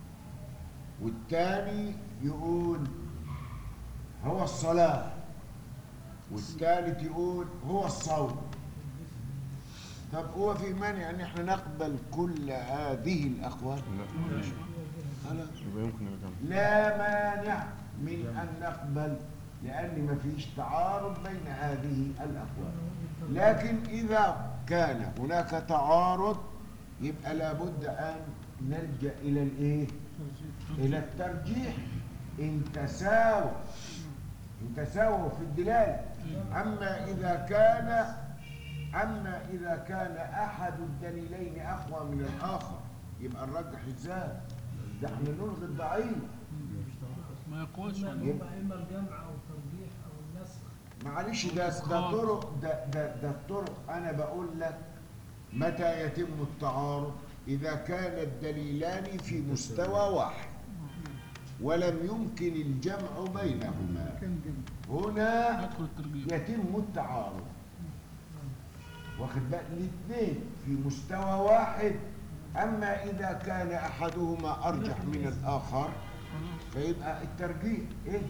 والتاني يقول هو الصلاة والثالث يقول هو الصوم طب هو في مانع ان احنا نقبل كل هذه الاقوال
لا
خلاص
يبقى يمكن الجمع
لا مانع من ان نقبل لان ما فيش تعارض بين هذه الاقوال لكن اذا كان هناك تعارض يبقى لابد ان نلجا الى الايه الى الترجيح ان تساوى ان تساووا في الدلاله اما اذا كان اما اذا كان احد الدليلين اقوى من الاخر يبقى نرجح ازاي ده احنا نلغي الضعيف
ما يقواش
إما
ولا
إما إما الجمع أو الترجيح أو النسخ
معلش ده ده طرق ده ده ده الطرق انا بقول لك متى يتم التعارض اذا كان الدليلان في مستوى واحد ولم يمكن الجمع بينهما هنا
يدخل الترجيح
يتم التعارض واخد بالك الاثنين في مستوى واحد اما اذا كان احدهما ارجح من الاخر فيبقى الترجيح ايه
هنا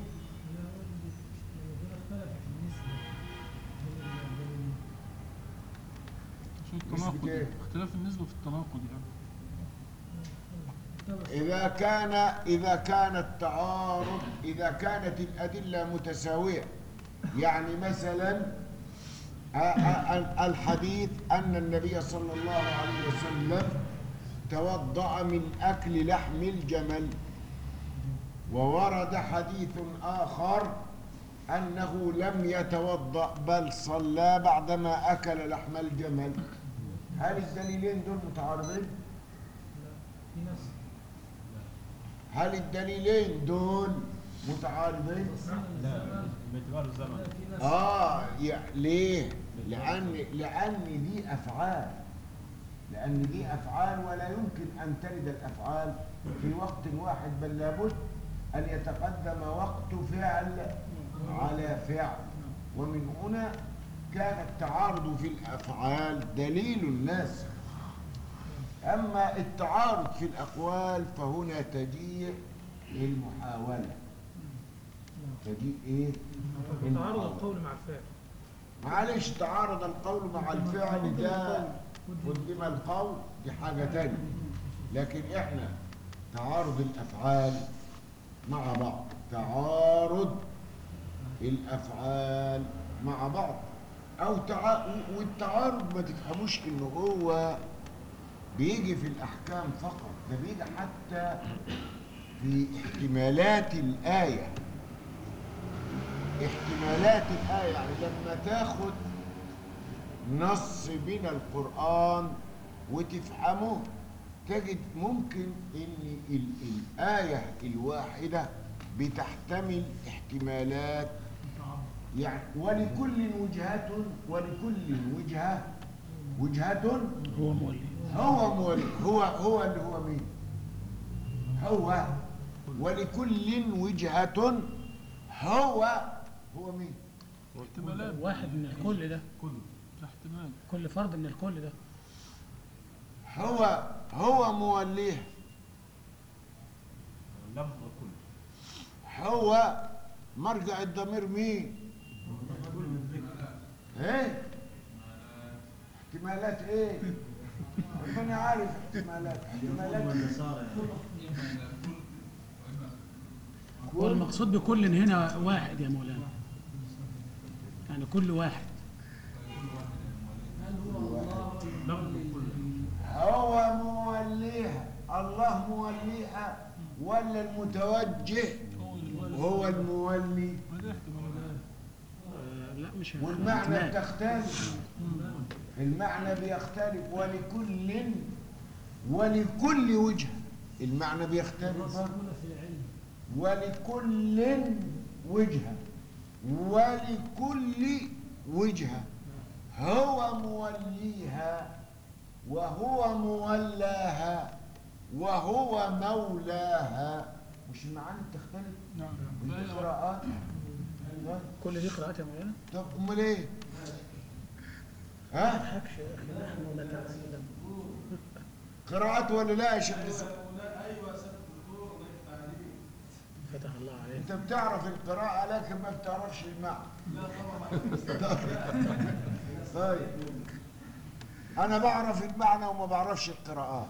اختلفت النسبة بين الدليلين.
عشان
نسبة
التناقض
إيه؟
اختلاف النسبة في التناقض يعني
إذا كان إذا كان التعارض إذا كانت الأدلة متساوية يعني مثلا آ- آ- الحديث أن النبي صلى الله عليه وسلم توضأ من أكل لحم الجمل وورد حديث آخر أنه لم يتوضأ بل صلى بعدما أكل لحم الجمل هل الدليلين دول متعارضين؟
في نسخ
هل الدليلين دول متعارضين؟
لا
باعتبار الزمن
في نسخ
اه يع- ليه؟ لأن لأن دي أفعال لأن دي أفعال ولا يمكن أن ترد الأفعال في وقت واحد بل لابد أن يتقدم وقت فعل على فعل ومن هنا كان التعارض في الأفعال دليل الناس أما التعارض في الأقوال فهنا تجيء المحاولة تجيء إيه؟
تعارض
المحاولة.
القول مع الفعل
معلش تعارض القول مع الفعل ده قدم القول دي حاجة تانية لكن احنا تعارض الأفعال مع بعض تعارض الأفعال مع بعض أو تع... والتعارض ما تفهموش إن هو بيجي في الأحكام فقط ده بيجي حتى في احتمالات الآية احتمالات الآية يعني لما تاخد نص من القرآن وتفهمه تجد ممكن ان ال- الآية الواحدة بتحتمل احتمالات يعني ولكل وجهة ولكل وجهة وجهة
هو مولي
هو مولي هو هو اللي هو مين هو ولكل وجهة هو هو مين
احتمالات
واحد من الكل ده
احتمال
كل فرد من الكل ده
هو هو موليه
لفظ كل
هو مرجع الضمير مين ايه احتمالات ايه ربنا عارف احتمالات احتمالات
هو
كل
المقصود بكل هنا واحد يا مولانا يعني كل واحد
لفظ كل
هو موليها الله موليها ولا المتوجه هو المولي
ما دي احتمالات
آه، لا مش
والمعنى
احتمال.
بتختلف المعنى بيختلف ولكل ولكل وجه المعنى بيختلف برضه.
الراسخون في العلم
ولكل وجهة ولكل وجهة هو موليها وهو مولاها وهو مولاها مش المعاني بتختلف
نعم
ودي
لا،
قراءات ها؟
كل دي قراءات يا مولانا
طب امال ايه ها
تضحكش يا اخي نحن نتعلم
قراءات ولا لا يا شيخ لسه
فتح الله عليك
انت بتعرف القراءة لكن ما بتعرفش المعنى لا طيب انا بعرف المعنى وما بعرفش القراءات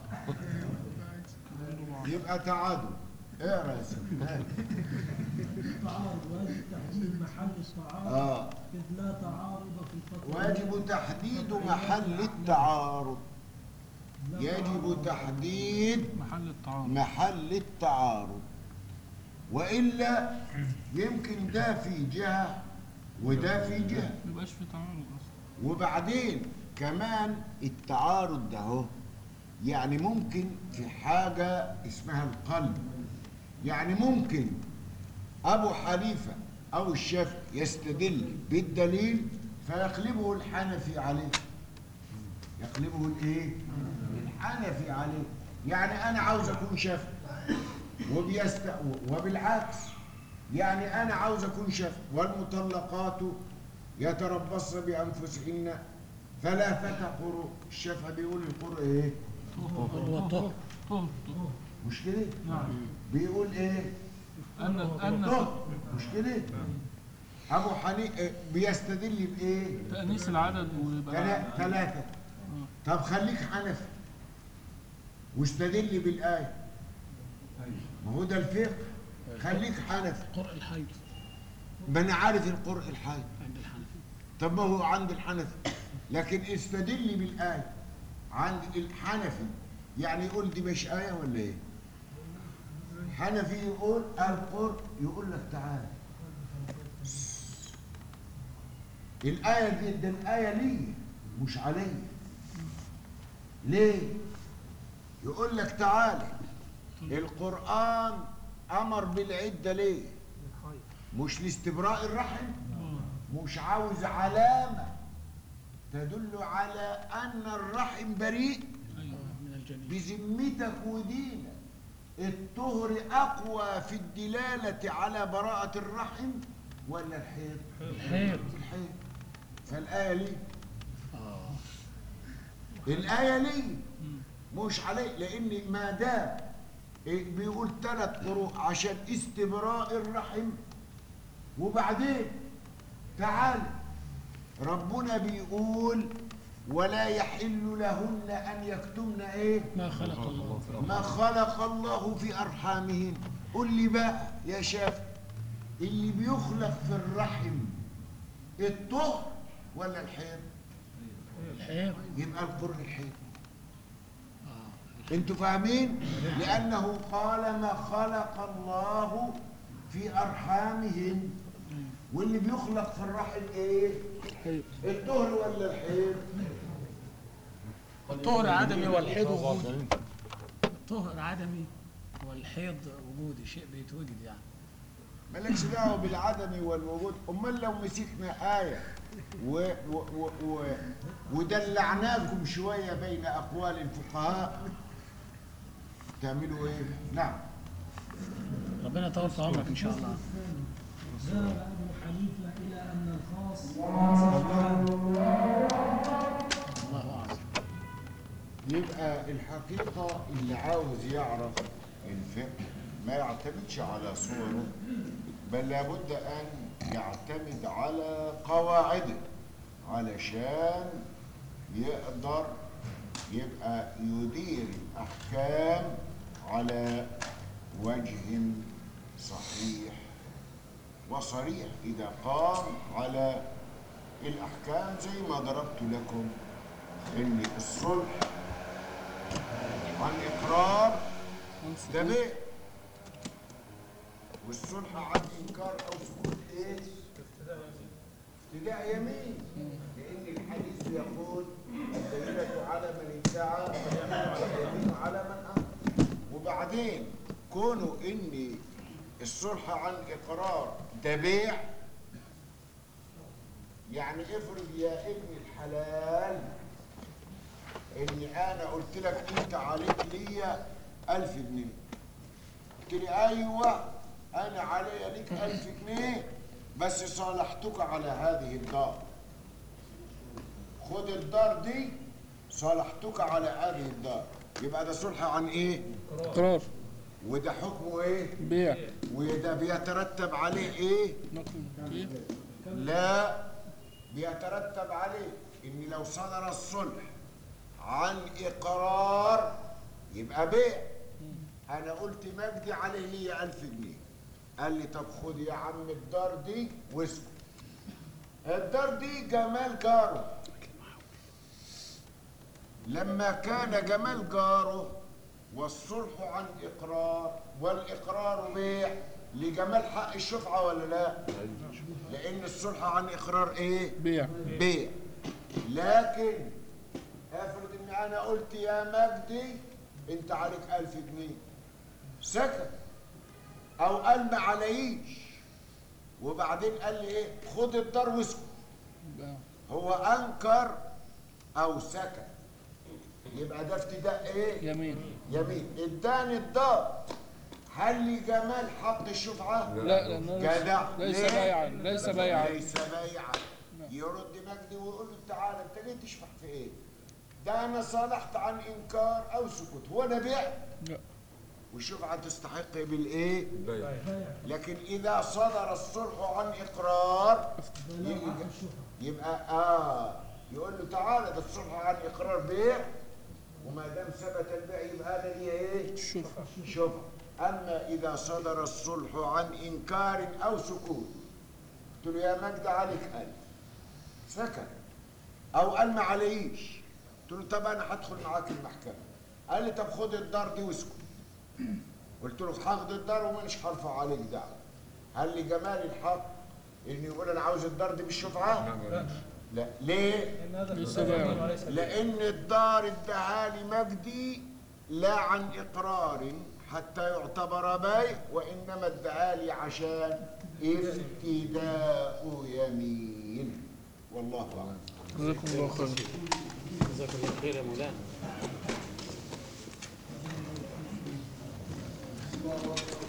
يبقى تعادل اقرا يا سيدي ها.
التعارض واجب تحديد محل التعارض
اه
إذ لا تعارض في الفترة
واجب تحديد محل التعارض
لا
يجب تحديد
محل الطعام
محل التعارض والا يمكن ده في جهه وده في جهه
ما يبقاش في تعارض اصلا
وبعدين كمان التعارض ده هو يعني ممكن في حاجة اسمها القلب يعني ممكن أبو حنيفة أو الشافعي يستدل بالدليل فيقلبه الحنفي عليه يقلبه الايه؟ الحنفي عليه يعني أنا عاوز أكون شافعي وبيست... وبالعكس يعني أنا عاوز أكون شافعي والمطلقات يتربصن بأنفسهن ثلاثة قروء الشافعي بيقول القرء ايه؟
هو الطهر
طهر
مش كده؟
نعم
بيقول ايه؟
أن أن
طهر مش كده؟ أبو حنيفة بيستدل بإيه؟
تأنيس العدد ويبقى
تلا- ثلاثة طب خليك حنفي واستدل بالآية ما هو ده الفقه خليك حنفي
قرء الحيض
ما أنا عارف القرء الحي
عند الحنفي
طب ما هو عند الحنفي لكن استدل بالآية عند الحنفي يعني يقول دي مش آية ولا إيه؟ حنفي يقول القرء يقول لك تعالى الآية دي ده الآية لي مش علي ليه؟ يقول لك تعالى القرآن أمر بالعدة ليه؟ مش لاستبراء الرحم مش عاوز علامة تدل على أن الرحم بريء
من الجنين
بذمتك ودينك الطهر أقوى في الدلالة على براءة الرحم ولا الحيض؟
الحيض
الحيض فالآية لي الآية لي مش علي لأن ما دام إيه بيقول ثلاث قروء عشان استبراء الرحم وبعدين تعال ربنا بيقول ولا يحل لهن أن يكتمن إيه
ما خلق الله في الأرض
ما خلق الله في أرحامهن قل لي بقى يا شاف اللي بيخلق في الرحم الطهر ولا الحيض
الحيض
يبقى القرء الحيض انتوا فاهمين لانه قال ما خلق الله في ارحامهن واللي بيخلق في الرحم ايه الطهر ولا الحيض
الطهر عدمي والحيض وجودي الطهر عدمي والحيض وجودي شيء بيتوجد يعني
مالكش دعوه بالعدم والوجود امال لو مسكنا ايه و و و و ودلعناكم شويه بين اقوال الفقهاء تعملوا ايه نعم
ربنا يطول في عمرك ان شاء الله
ذهب أبو حنيفة إلى أن الخاص
الله اعلم
يبقى الحقيقة اللي عاوز يعرف الفقه ما يعتمدش على صوره بل لابد أن يعتمد على قواعده علشان يقدر يبقى يدير الأحكام على وجه صحيح وصريح إذا قام على الأحكام زي ما ضربت لكم إن الصلح عن إقرار ده بيع والصلح عن إنكار أو سكوت إيه؟ ابتداء يمين لأن الحديث يقول الدليلة على من ادعى واليمين على من أنكر وبعدين كونه إن الصلح عن إقرار ده بيع يعني افرض يا ابن الحلال اني انا قلت لك انت عليك ليا ألف جنيه قلت لي ايوه انا عليا ليك ألف جنيه بس صالحتك على هذه الدار خد الدار دي صالحتك على هذه الدار يبقى ده صلح عن ايه
اقرار
وده حكمه ايه
بيع
وده بيترتب عليه ايه
نقل كيف
لا بيترتب عليه ان لو صدر الصلح عن اقرار يبقى بيع انا قلت مجدي عليه لي ألف جنيه قال لي طب خد يا عم الدار دي واسكت الدار دي جمال جاره لما كان جمال جاره والصلح عن اقرار والاقرار بيع لجمال حق الشفعه ولا لا لان الصلح عن اقرار ايه
بيع
بيع لكن افرض ان انا قلت يا مجدي انت عليك ألف جنيه سكت او قال ما عليش وبعدين قال لي ايه خد الدار واسكت
بيع.
هو انكر او سكت يبقى ده افتداء ايه
يمين
يمين اداني الدار هل لي جمال حق الشفعه
لا لأنه ليس-
جدع
ليس
ليه؟
بايعا ليس بايعا
ليس بايعا يرد مجدي ويقول له تعالى انت جاي تشفع في ايه؟ ده انا صالحت عن انكار او سكوت هو انا بعت
لا
والشفعه تستحق بالايه؟
البيع
لكن اذا صدر الصلح عن اقرار
بلاغ
يبقى,
عقد الشفعة
يبقى اه يقول له تعالى ده الصلح عن اقرار بيع وما دام ثبت البيع يبقى هذا ليه ايه؟
شوف
شوف أما إذا صدر الصلح عن إنكار أو سكوت قلت له يا مجد عليك ألف سكت أو قال ما عليش قلت له طب أنا هدخل معاك المحكمة قال لي طب خد الدار دي واسكت قلت له هاخد الدار ومش هرفع عليك دعوة هل لي جمال الحق إن يقول أنا عاوز الدار دي بالشفعة؟ لا ليه؟
لأن هذا
ليس
التصرف
بايعا.
وليس بيع.
لأن الدار اداها لي مجدي لا عن إقرار حتى يعتبر بيع وإنما اداها لي عشان ابتداء يمين والله أعلم
جزاكم الله خيرا
جزاك الله خير يا مولانا